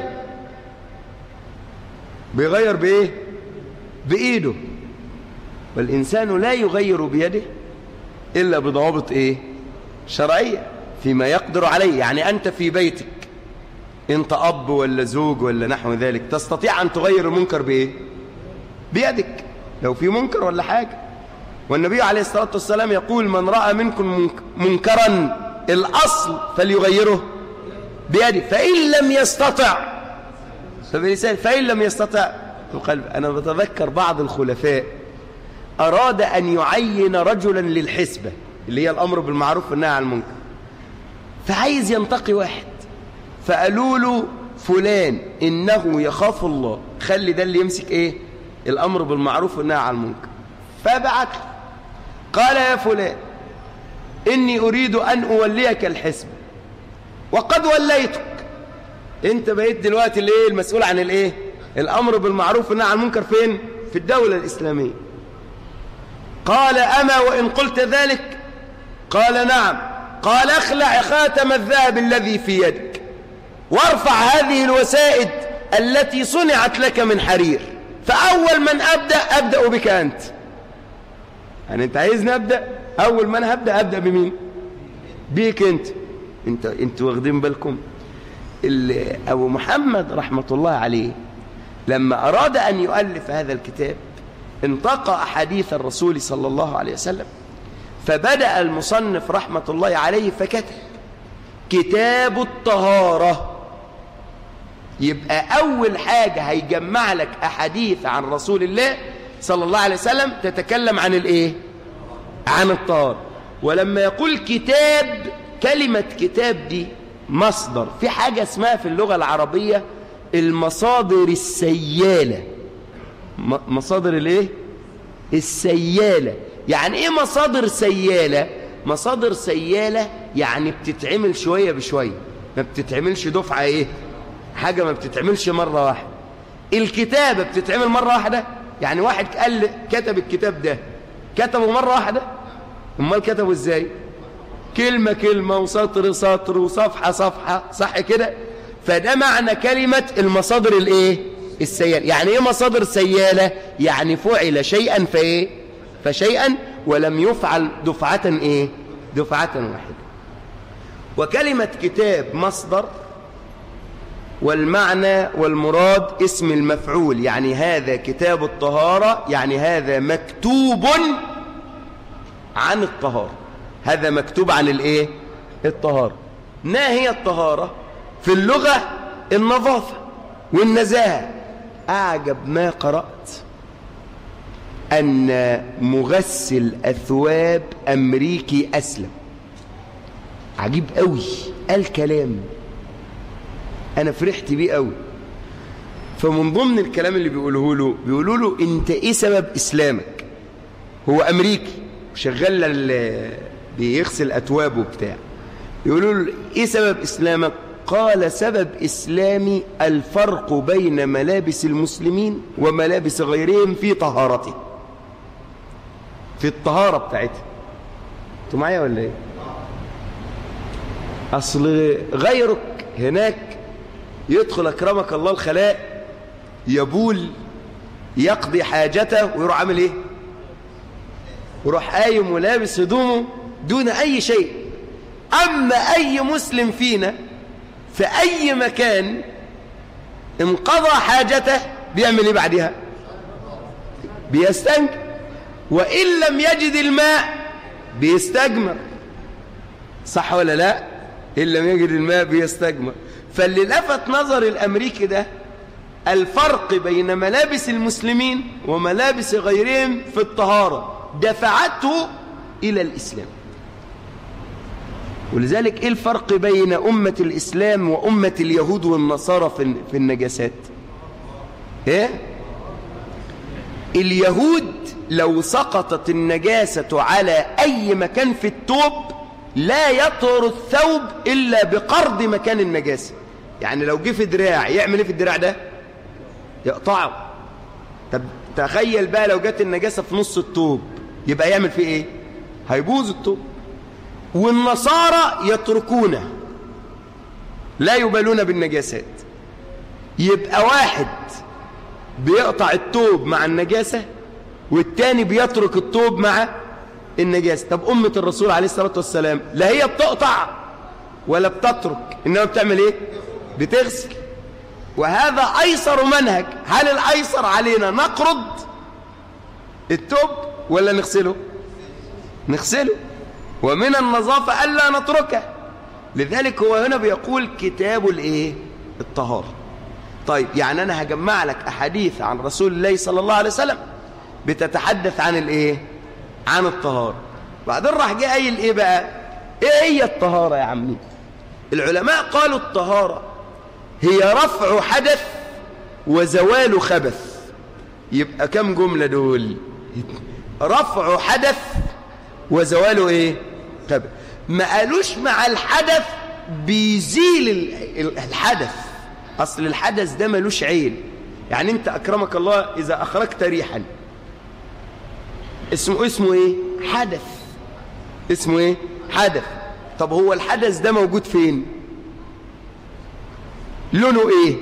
بيغير بإيه؟ بإيده والإنسان لا يغير بيده إلا بضوابط إيه؟ شرعية فيما يقدر عليه يعني أنت في بيتك أنت أب ولا زوج ولا نحو ذلك تستطيع أن تغير المنكر بإيه؟ بيدك لو في منكر ولا حاجة والنبي عليه الصلاة والسلام يقول من رأى منكم منكرا الأصل فليغيره بيده فإن لم يستطع فبلسان فإن لم يستطع القلب أنا بتذكر بعض الخلفاء أراد أن يعين رجلا للحسبة اللي هي الأمر بالمعروف والنهي عن المنكر فعايز ينتقي واحد فقالوا له فلان إنه يخاف الله خلي ده اللي يمسك إيه الأمر بالمعروف والنهي عن المنكر فبعت قال يا فلان إني أريد أن أوليك الحسبة وقد وليتك أنت بقيت دلوقتي الإيه المسؤول عن الإيه الأمر بالمعروف والنهي عن المنكر فين في الدولة الإسلامية قال أما وإن قلت ذلك قال نعم قال اخلع خاتم الذهب الذي في يدك وارفع هذه الوسائد التي صنعت لك من حرير فأول من أبدأ أبدأ بك أنت يعني أنت عايزني أبدأ أول من هبدأ أبدأ بمين بيك انت انت انت واخدين بالكم ال- ابو محمد رحمه الله عليه لما اراد ان يؤلف هذا الكتاب انتقى احاديث الرسول صلى الله عليه وسلم فبدا المصنف رحمه الله عليه فكتب كتاب الطهاره يبقى أول حاجة هيجمع لك أحاديث عن رسول الله صلى الله عليه وسلم تتكلم عن الإيه؟ عن الطهارة ولما يقول كتاب كلمة كتاب دي مصدر في حاجة اسمها في اللغة العربية المصادر السيالة م- مصادر الايه السيالة يعني ايه مصادر سيالة مصادر سيالة يعني بتتعمل شوية بشوية ما بتتعملش دفعة ايه حاجة ما بتتعملش مرة واحدة الكتابة بتتعمل مرة واحدة يعني واحد قال كتب الكتاب ده كتبه مرة واحدة امال كتبه ازاي كلمة كلمة وسطر سطر وصفحة صفحة صح كده فده معنى كلمة المصادر الايه السيالة يعني ايه مصادر سيالة يعني فعل شيئا فايه فشيئا ولم يفعل دفعة ايه دفعة واحدة وكلمة كتاب مصدر والمعنى والمراد اسم المفعول يعني هذا كتاب الطهارة يعني هذا مكتوب عن الطهارة هذا مكتوب عن الايه الطهارة ما هي الطهارة في اللغة النظافة والنزاهة أعجب ما قرأت أن مغسل أثواب أمريكي أسلم عجيب قوي قال كلام أنا فرحت بيه قوي فمن ضمن الكلام اللي بيقوله له بيقولوا له أنت إيه سبب إسلامك هو أمريكي وشغال ال- بيغسل أتواب وبتاع يقولوا له إيه سبب إسلامك قال سبب إسلامي الفرق بين ملابس المسلمين وملابس غيرهم في طهارته في الطهارة بتاعتها انتوا معايا ولا ايه اصل غيرك هناك يدخل اكرمك الله الخلاء يبول يقضي حاجته ويروح عامل ايه ويروح قايم ولابس هدومه دون اي شيء اما اي مسلم فينا في اي مكان انقضى حاجته بيعمل ايه بعدها بيستنجي وان لم يجد الماء بيستجمر صح ولا لا ان لم يجد الماء بيستجمر فاللي لفت نظر الامريكي ده الفرق بين ملابس المسلمين وملابس غيرهم في الطهارة دفعته إلى الإسلام ولذلك إيه الفرق بين أمة الإسلام وأمة اليهود والنصارى في في النجاسات إيه؟ اليهود لو سقطت النجاسة على أي مكان في التوب لا يطهر الثوب إلا بقرض مكان النجاسة يعني لو جه في دراع يعمل إيه في الدراع ده يقطعه طب تخيل بقى لو جت النجاسة في نص التوب يبقى يعمل فيه إيه هيبوظ التوب والنصارى يتركونه لا يبالون بالنجاسات يبقى واحد بيقطع التوب مع النجاسة والتاني بيترك التوب مع النجاسة طب أمة الرسول عليه الصلاة والسلام لا هي بتقطع ولا بتترك إنما بتعمل إيه بتغسل وهذا أيسر منهج هل الأيسر علينا نقرض التوب ولا نغسله نغسله ومن النظافة ألا نتركه لذلك هو هنا بيقول كتاب الإيه الطهارة طيب يعني أنا هجمع لك أحاديث عن رسول الله صلى الله عليه وسلم بتتحدث عن الإيه عن الطهارة بعدين راح جاي قايل إيه بقى إيه هي الطهارة يا عمي العلماء قالوا الطهارة هي رفع حدث وزوال خبث يبقى كم جملة دول رفع حدث وزواله ايه خبث ما قالوش مع الحدث بيزيل ال- الحدث اصل الحدث ده ملوش عين يعني انت اكرمك الله اذا اخرجت ريحا اسمه اسمه ايه حدث اسمه ايه حدث طب هو الحدث ده موجود فين لونه ايه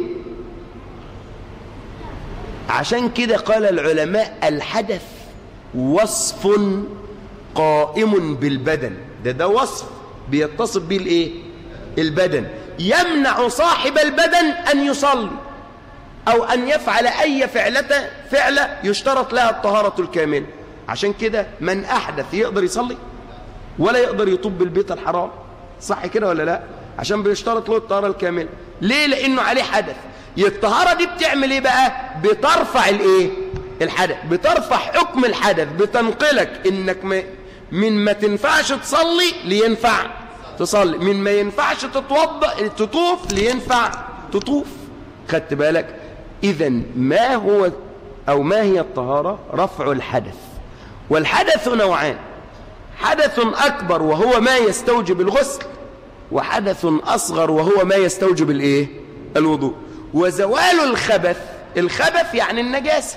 عشان كده قال العلماء الحدث وصف قائم بالبدن ده ده وصف بيتصف به الايه البدن يمنع صاحب البدن ان يصلي او ان يفعل اي فعلة فعلة يشترط لها الطهارة الكاملة عشان كده من احدث يقدر يصلي ولا يقدر يطب البيت الحرام صح كده ولا لا عشان بيشترط له الطهارة الكاملة ليه لانه عليه حدث الطهارة دي بتعمل ايه بقى بترفع الايه الحدث بترفع حكم الحدث بتنقلك انك م... من ما تنفعش تصلي لينفع تصلي من ما ينفعش تتوضا تطوف لينفع تطوف خدت بالك اذا ما هو او ما هي الطهارة رفع الحدث والحدث نوعان حدث أكبر وهو ما يستوجب الغسل وحدث أصغر وهو ما يستوجب الإيه؟ الوضوء وزوال الخبث الخبث يعني النجاسة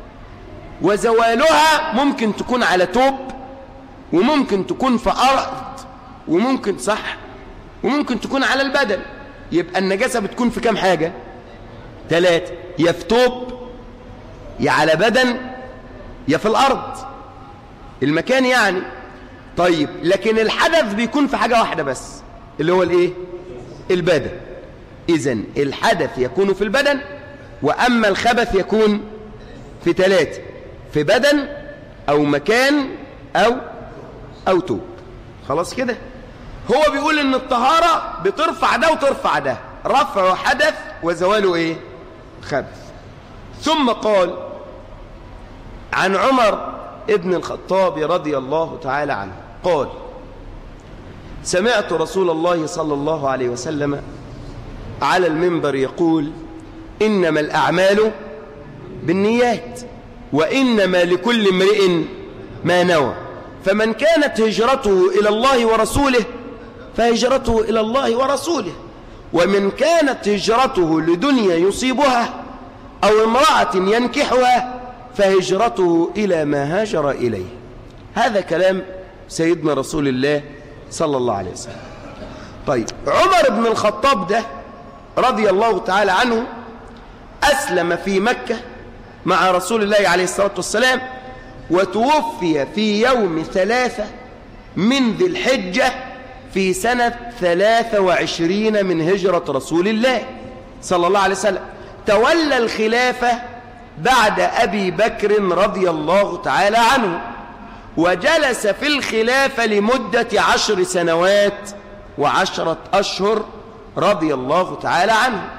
وزوالها ممكن تكون على توب وممكن تكون في أرض وممكن صح وممكن تكون على البدن يبقى النجاسة بتكون في كام حاجة ثلاثة يا في توب يا على بدن يا في الأرض المكان يعني طيب لكن الحدث بيكون في حاجة واحدة بس اللي هو الايه البدن اذا الحدث يكون في البدن وأما الخبث يكون في ثلاثة في بدن أو مكان أو أو توب خلاص كده هو بيقول ان الطهارة بترفع ده وترفع ده رفع حدث وزواله ايه خبث ثم قال عن عمر ابن الخطاب رضي الله تعالى عنه قال سمعت رسول الله صلى الله عليه وسلم على المنبر يقول إنما الأعمال بالنيات وإنما لكل امرئ ما نوى فمن كانت هجرته إلى الله ورسوله فهجرته إلى الله ورسوله ومن كانت هجرته لدنيا يصيبها أو امرأة ينكحها فهجرته إلى ما هاجر إليه هذا كلام سيدنا رسول الله صلى الله عليه وسلم طيب عمر بن الخطاب ده رضي الله تعالى عنه أسلم في مكة مع رسول الله عليه الصلاة والسلام وتوفي في يوم ثلاثة من ذي الحجة في سنة ثلاثة وعشرين من هجرة رسول الله صلى الله عليه وسلم تولى الخلافة بعد أبي بكر رضي الله تعالى عنه وجلس في الخلافة لمدة عشر سنوات وعشرة أشهر رضي الله تعالى عنه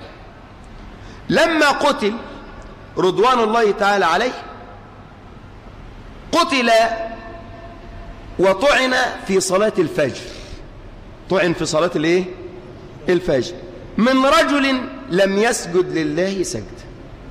لما قتل رضوان الله تعالى عليه قتل وطعن في صلاة الفجر طعن في صلاة الايه الفجر من رجل لم يسجد لله سجد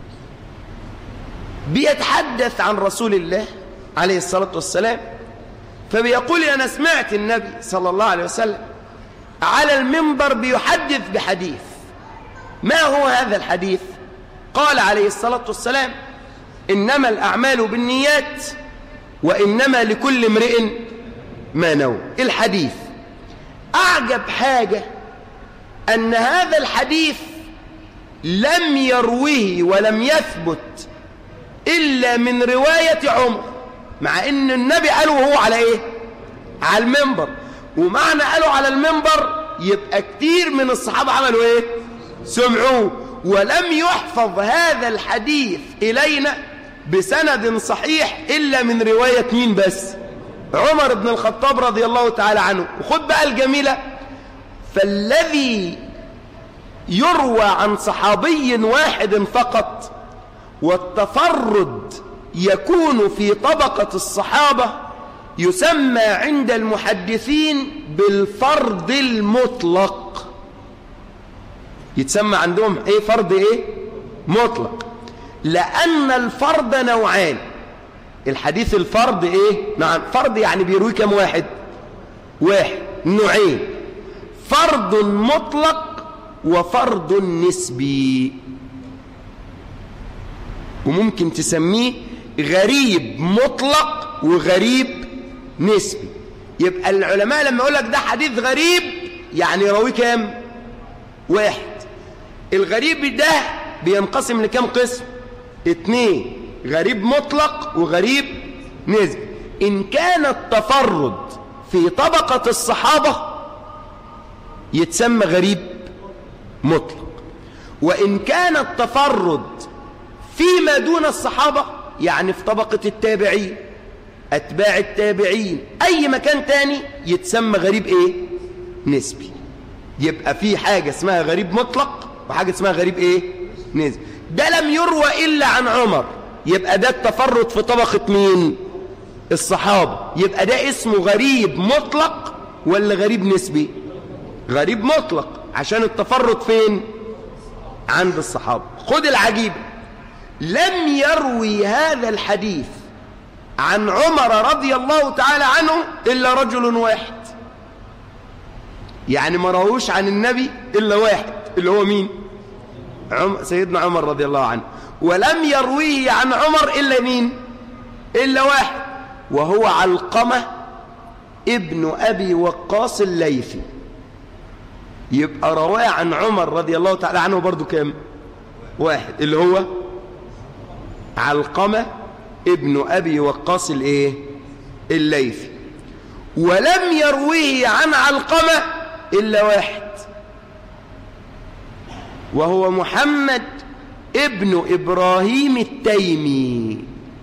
بيتحدث عن رسول الله عليه الصلاة والسلام فبيقول أنا سمعت النبي صلى الله عليه وسلم على المنبر بيحدث بحديث ما هو هذا الحديث قال عليه الصلاة والسلام إنما الأعمال بالنيات وإنما لكل امرئ ما نوى الحديث أعجب حاجة أن هذا الحديث لم يروه ولم يثبت إلا من رواية عمر مع أن النبي قاله وهو على إيه على المنبر ومعنى قاله على المنبر يبقى كتير من الصحابة عملوا إيه سمعوه ولم يحفظ هذا الحديث إلينا بسند صحيح إلا من رواية مين بس عمر بن الخطاب رضي الله تعالى عنه وخد بقى الجميلة فالذي يروى عن صحابي واحد فقط والتفرد يكون في طبقة الصحابة يسمى عند المحدثين بالفرد المطلق يتسمى عندهم ايه فرد ايه مطلق لأن الفرد نوعان الحديث الفرد ايه نعم فرد يعني بيروي كم واحد واحد نوعين فرد مطلق وفرد نسبي وممكن تسميه غريب مطلق وغريب نسبي يبقى العلماء لما يقول لك ده حديث غريب يعني راوي كام واحد الغريب ده بينقسم لكام قسم اتنين غريب مطلق وغريب نسبي إن كان التفرد في طبقة الصحابة يتسمى غريب مطلق وإن كان التفرد فيما دون الصحابة يعني في طبقة التابعين أتباع التابعين أي مكان تاني يتسمى غريب إيه؟ نسبي يبقى في حاجة اسمها غريب مطلق وحاجة اسمها غريب إيه؟ نسبي ده لم يروى إلا عن عمر يبقى ده التفرد في طبقة مين؟ الصحابة يبقى ده اسمه غريب مطلق ولا غريب نسبي؟ غريب مطلق عشان التفرد فين؟ عند الصحابة خد العجيب لم يروي هذا الحديث عن عمر رضي الله تعالى عنه إلا رجل واحد يعني ما رووش عن النبي إلا واحد اللي هو مين عم سيدنا عمر رضي الله عنه ولم يرويه عن عمر إلا مين إلا واحد وهو علقمة ابن أبي وقاص الليثي يبقى رواه عن عمر رضي الله تعالى عنه برضو كام واحد اللي هو علقمة ابن أبي وقاص الايه الليثي ولم يرويه عن علقمة إلا واحد وهو محمد ابن إبراهيم التيمي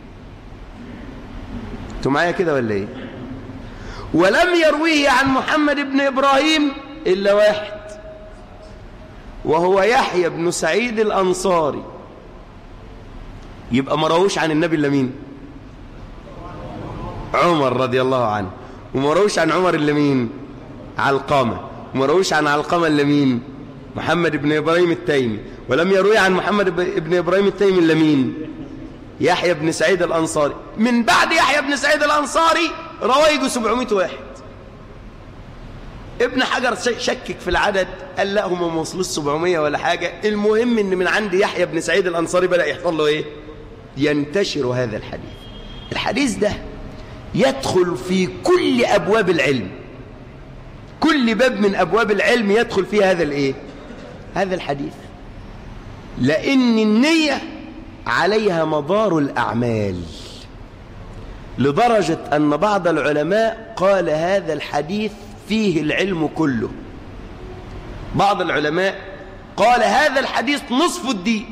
انتوا معايا كده ولا ايه ولم يرويه عن محمد بن إبراهيم إلا واحد وهو يحيى بن سعيد الأنصاري يبقى ما رووش عن النبي إلا مين عمر رضي الله عنه وما رووش عن عمر إلا مين علقمة وما رووش عن علقمة إلا مين محمد بن إبراهيم التيمي ولم يروي عن محمد بن إبراهيم التيمي إلا مين يحيى بن سعيد الأنصاري من بعد يحيى بن سعيد الأنصاري روايجه 700 واحد ابن حجر شكك في العدد قال لا هم ما وصلوش 700 ولا حاجة المهم ان من عند يحيى بن سعيد الأنصاري بدأ يحصل له ايه ينتشر هذا الحديث الحديث ده يدخل في كل أبواب العلم كل باب من أبواب العلم يدخل فيه هذا الايه هذا الحديث لأن النية عليها مدار الأعمال لدرجة أن بعض العلماء قال هذا الحديث فيه العلم كله بعض العلماء قال هذا الحديث نصف الدين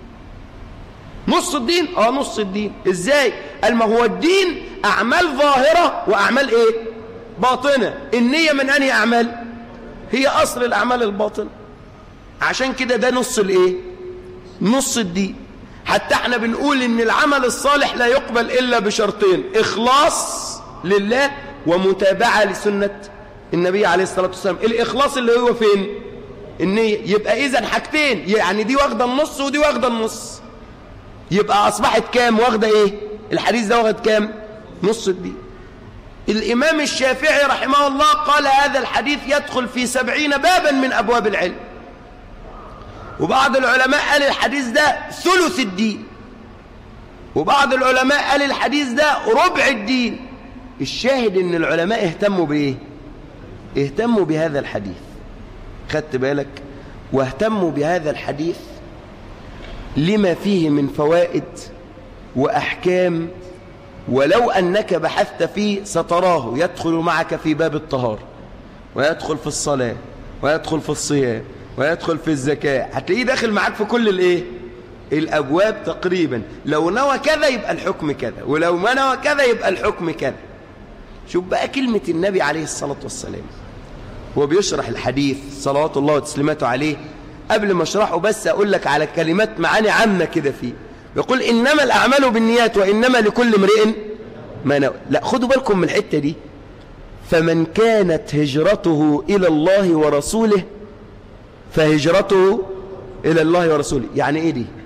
نص الدين اه نص الدين ازاي قال ما هو الدين اعمال ظاهره واعمال ايه باطنه النيه من انهي اعمال هي اصل الاعمال الباطنه عشان كده ده نص الايه نص الدين حتى احنا بنقول ان العمل الصالح لا يقبل الا بشرطين اخلاص لله ومتابعه لسنه النبي عليه الصلاه والسلام الاخلاص اللي هو فين النيه يبقى اذا حاجتين يعني دي واخده النص ودي واخده النص يبقى اصبحت كام واخده ايه الحديث ده واخد كام نص الدين الامام الشافعي رحمه الله قال هذا الحديث يدخل في سبعين بابا من ابواب العلم وبعض العلماء قال الحديث ده ثلث الدين وبعض العلماء قال الحديث ده ربع الدين الشاهد ان العلماء اهتموا بايه اهتموا بهذا الحديث خدت بالك واهتموا بهذا الحديث لما فيه من فوائد وأحكام ولو أنك بحثت فيه ستراه يدخل معك في باب الطهارة ويدخل في الصلاة ويدخل في الصيام ويدخل في الزكاة هتلاقيه داخل معاك في كل الايه الأبواب تقريبا لو نوى كذا يبقى الحكم كذا ولو ما نوى كذا يبقى الحكم كذا شوف بقى كلمة النبي عليه الصلاة والسلام هو بيشرح الحديث صلوات الله وتسليماته عليه قبل ما اشرحه بس اقول لك على كلمات معاني عامة كده فيه يقول انما الاعمال بالنيات وانما لكل امرئ ما نوى لا خدوا بالكم من الحتة دي فمن كانت هجرته الى الله ورسوله فهجرته الى الله ورسوله يعني ايه دي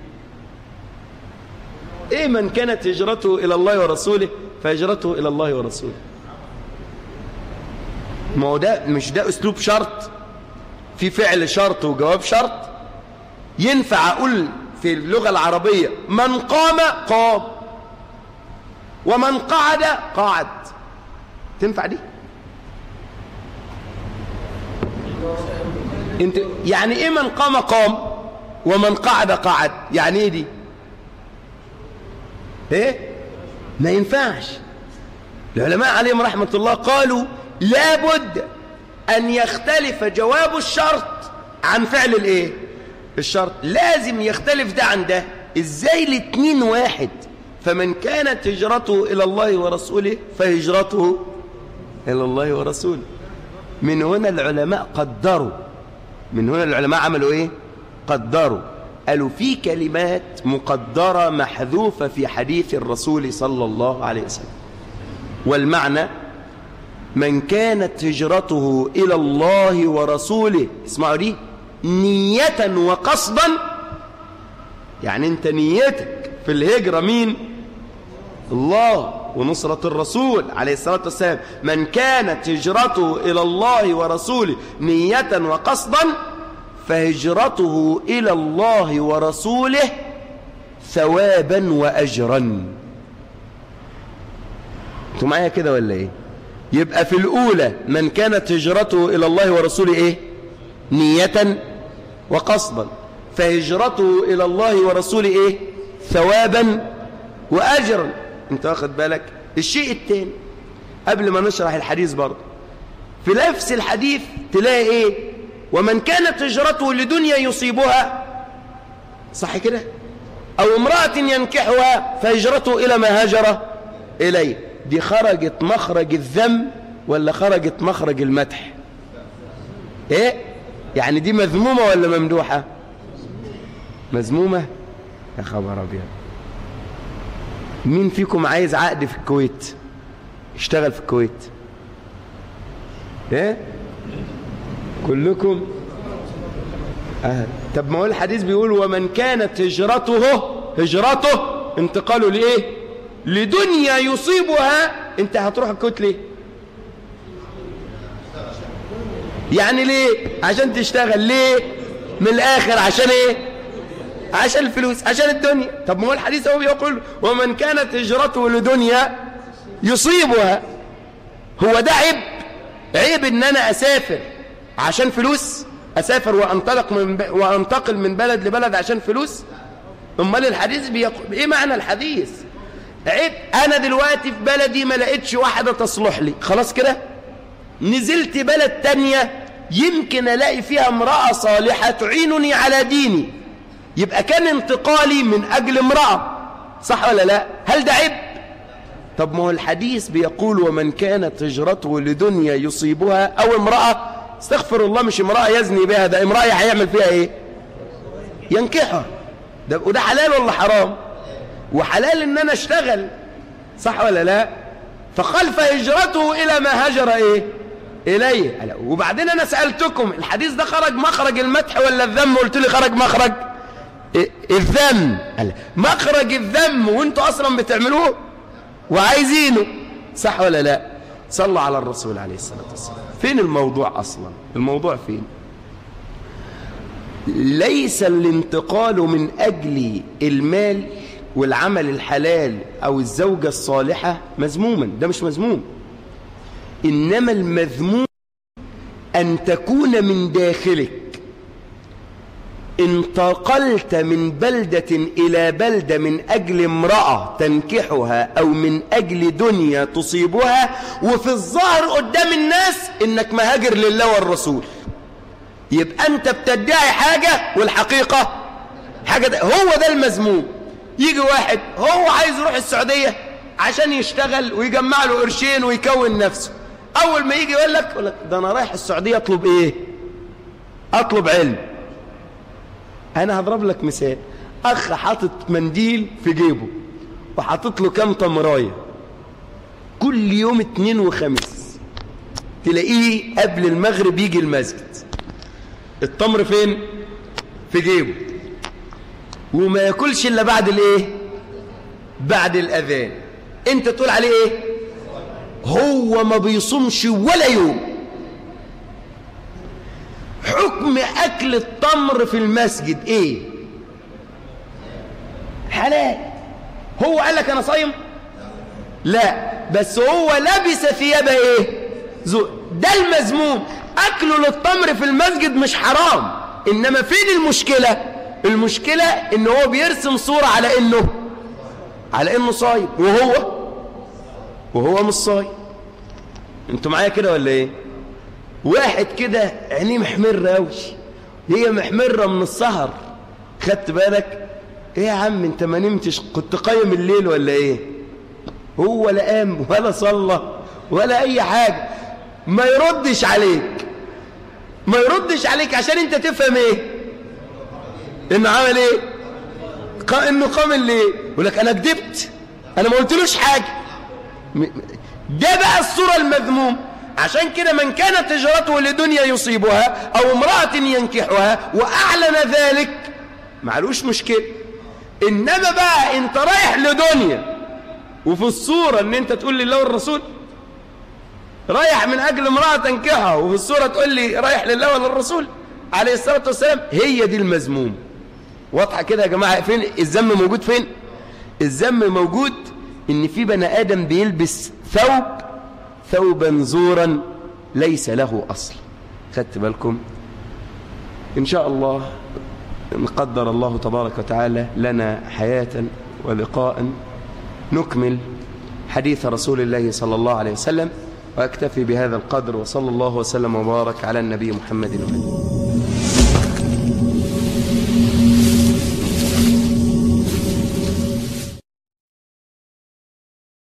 ايه من كانت هجرته الى الله ورسوله فهجرته الى الله ورسوله ما هو ده مش ده اسلوب شرط في فعل شرط وجواب شرط ينفع اقول في اللغة العربية من قام قام ومن قعد قعد تنفع دي انت يعني ايه من قام قام ومن قعد قعد يعني ايه دي ايه ما ينفعش العلماء عليهم رحمة الله قالوا لا بد أن يختلف جواب الشرط عن فعل الإيه الشرط لازم يختلف ده عن ده إزاي الاتنين واحد فمن كانت هجرته إلى الله ورسوله فهجرته إلى الله ورسوله من هنا العلماء قدروا من هنا العلماء عملوا إيه قدروا قالوا في كلمات مقدرة محذوفة في حديث الرسول صلى الله عليه وسلم والمعنى من كانت هجرته إلى الله ورسوله اسمعوا دي نية وقصدا يعني انت نيتك في الهجرة مين الله ونصرة الرسول عليه الصلاة والسلام من كانت هجرته إلى الله ورسوله نية وقصدا فهجرته إلى الله ورسوله ثوابا وأجرا انتوا معايا كده ولا ايه يبقى في الأولى من كانت هجرته إلى الله ورسوله إيه نية وقصدا فهجرته إلى الله ورسوله إيه ثوابا وأجرا انت واخد بالك الشيء الثاني قبل ما نشرح الحديث برضه في نفس الحديث تلاقي إيه ومن كانت هجرته لدنيا يصيبها صح كده أو امرأة ينكحها فهجرته إلى ما هاجر إليه دي خرجت مخرج الذم ولا خرجت مخرج المدح ايه يعني دي مذمومة ولا ممدوحة مذمومة يا خبر ابيض مين فيكم عايز عقد في الكويت يشتغل في الكويت ايه كلكم آه. طب ما هو الحديث بيقول ومن كانت هجرته هجرته انتقاله لايه لدنيا يصيبها انت هتروح الكويت ليه يعني ليه عشان تشتغل ليه من الاخر عشان ايه عشان الفلوس عشان الدنيا طب ما هو الحديث هو بيقول ومن كانت هجرته لدنيا يصيبها هو ده عيب عيب ان انا اسافر عشان فلوس اسافر وانطلق من ب... وانتقل من بلد لبلد عشان فلوس امال الحديث بيقول ايه معنى الحديث عيب انا دلوقتي في بلدي ما لقيتش واحده تصلح لي خلاص كده نزلت بلد تانية يمكن الاقي فيها امراه صالحه تعينني على ديني يبقى كان انتقالي من اجل امراه صح ولا لا هل ده عيب طب ما هو الحديث بيقول ومن كانت هجرته لدنيا يصيبها او امراه استغفر الله مش امراه يزني بها ده امراه هيعمل فيها ايه ينكحها ده وده حلال ولا حرام وحلال ان انا اشتغل صح ولا لا فخلف هجرته الى ما هجر ايه اليه وبعدين انا سالتكم الحديث ده خرج مخرج المدح ولا الذم قلت لي خرج مخرج إيه الذم مخرج الذم وانتوا اصلا بتعملوه وعايزينه صح ولا لا صلوا على الرسول عليه الصلاه والسلام فين الموضوع اصلا الموضوع فين ليس الانتقال من اجل المال والعمل الحلال أو الزوجة الصالحة مذموما ده مش مذموم إنما المذموم أن تكون من داخلك انتقلت من بلدة إلى بلدة من أجل امرأة تنكحها أو من أجل دنيا تصيبها وفي الظاهر قدام الناس إنك مهاجر لله والرسول يبقى أنت بتدعي حاجة والحقيقة حاجة ده هو ده المذموم يجي واحد هو عايز يروح السعودية عشان يشتغل ويجمع له قرشين ويكون نفسه أول ما يجي يقول لك, يقول لك ده أنا رايح السعودية أطلب إيه أطلب علم أنا هضرب لك مثال أخ حاطط منديل في جيبه وحاطط له كام تمراية كل يوم اتنين وخميس تلاقيه قبل المغرب يجي المسجد التمر فين في جيبه وما ياكلش الا بعد الايه بعد الاذان انت تقول عليه ايه هو ما بيصومش ولا يوم حكم اكل التمر في المسجد ايه حلال هو قال لك انا صايم لا بس هو لبس ثياب ايه زو ده المذموم اكله للتمر في المسجد مش حرام انما فين المشكله المشكلة ان هو بيرسم صورة على انه على انه صايم وهو وهو مش صايم انتوا معايا كده ولا ايه واحد كده عينيه محمرة أوي هي محمرة من السهر خدت بالك ايه يا عم انت ما نمتش كنت قايم الليل ولا ايه هو لا قام ولا صلى ولا اي حاجة ما يردش عليك ما يردش عليك عشان انت تفهم ايه انه عمل ايه قا... انه قام الليل يقول لك انا كدبت انا ما قلتلوش حاجة م- ده بقى الصورة المذموم عشان كده من كانت هجرته لدنيا يصيبها او امرأة ينكحها واعلن ذلك معلوش مشكلة انما بقى انت رايح لدنيا وفي الصورة ان انت تقول لله والرسول رايح من اجل امرأة تنكحها وفي الصورة تقول لي رايح لله ولا الرسول عليه الصلاة والسلام هي دي المذموم واضحة كده يا جماعة فين الذم موجود فين الذم موجود ان في بني ادم بيلبس ثوب ثوبا زورا ليس له اصل خدت بالكم ان شاء الله إن قدر الله تبارك وتعالى لنا حياة ولقاء نكمل حديث رسول الله صلى الله عليه وسلم وأكتفي بهذا القدر وصلى الله وسلم وبارك على النبي محمد وآله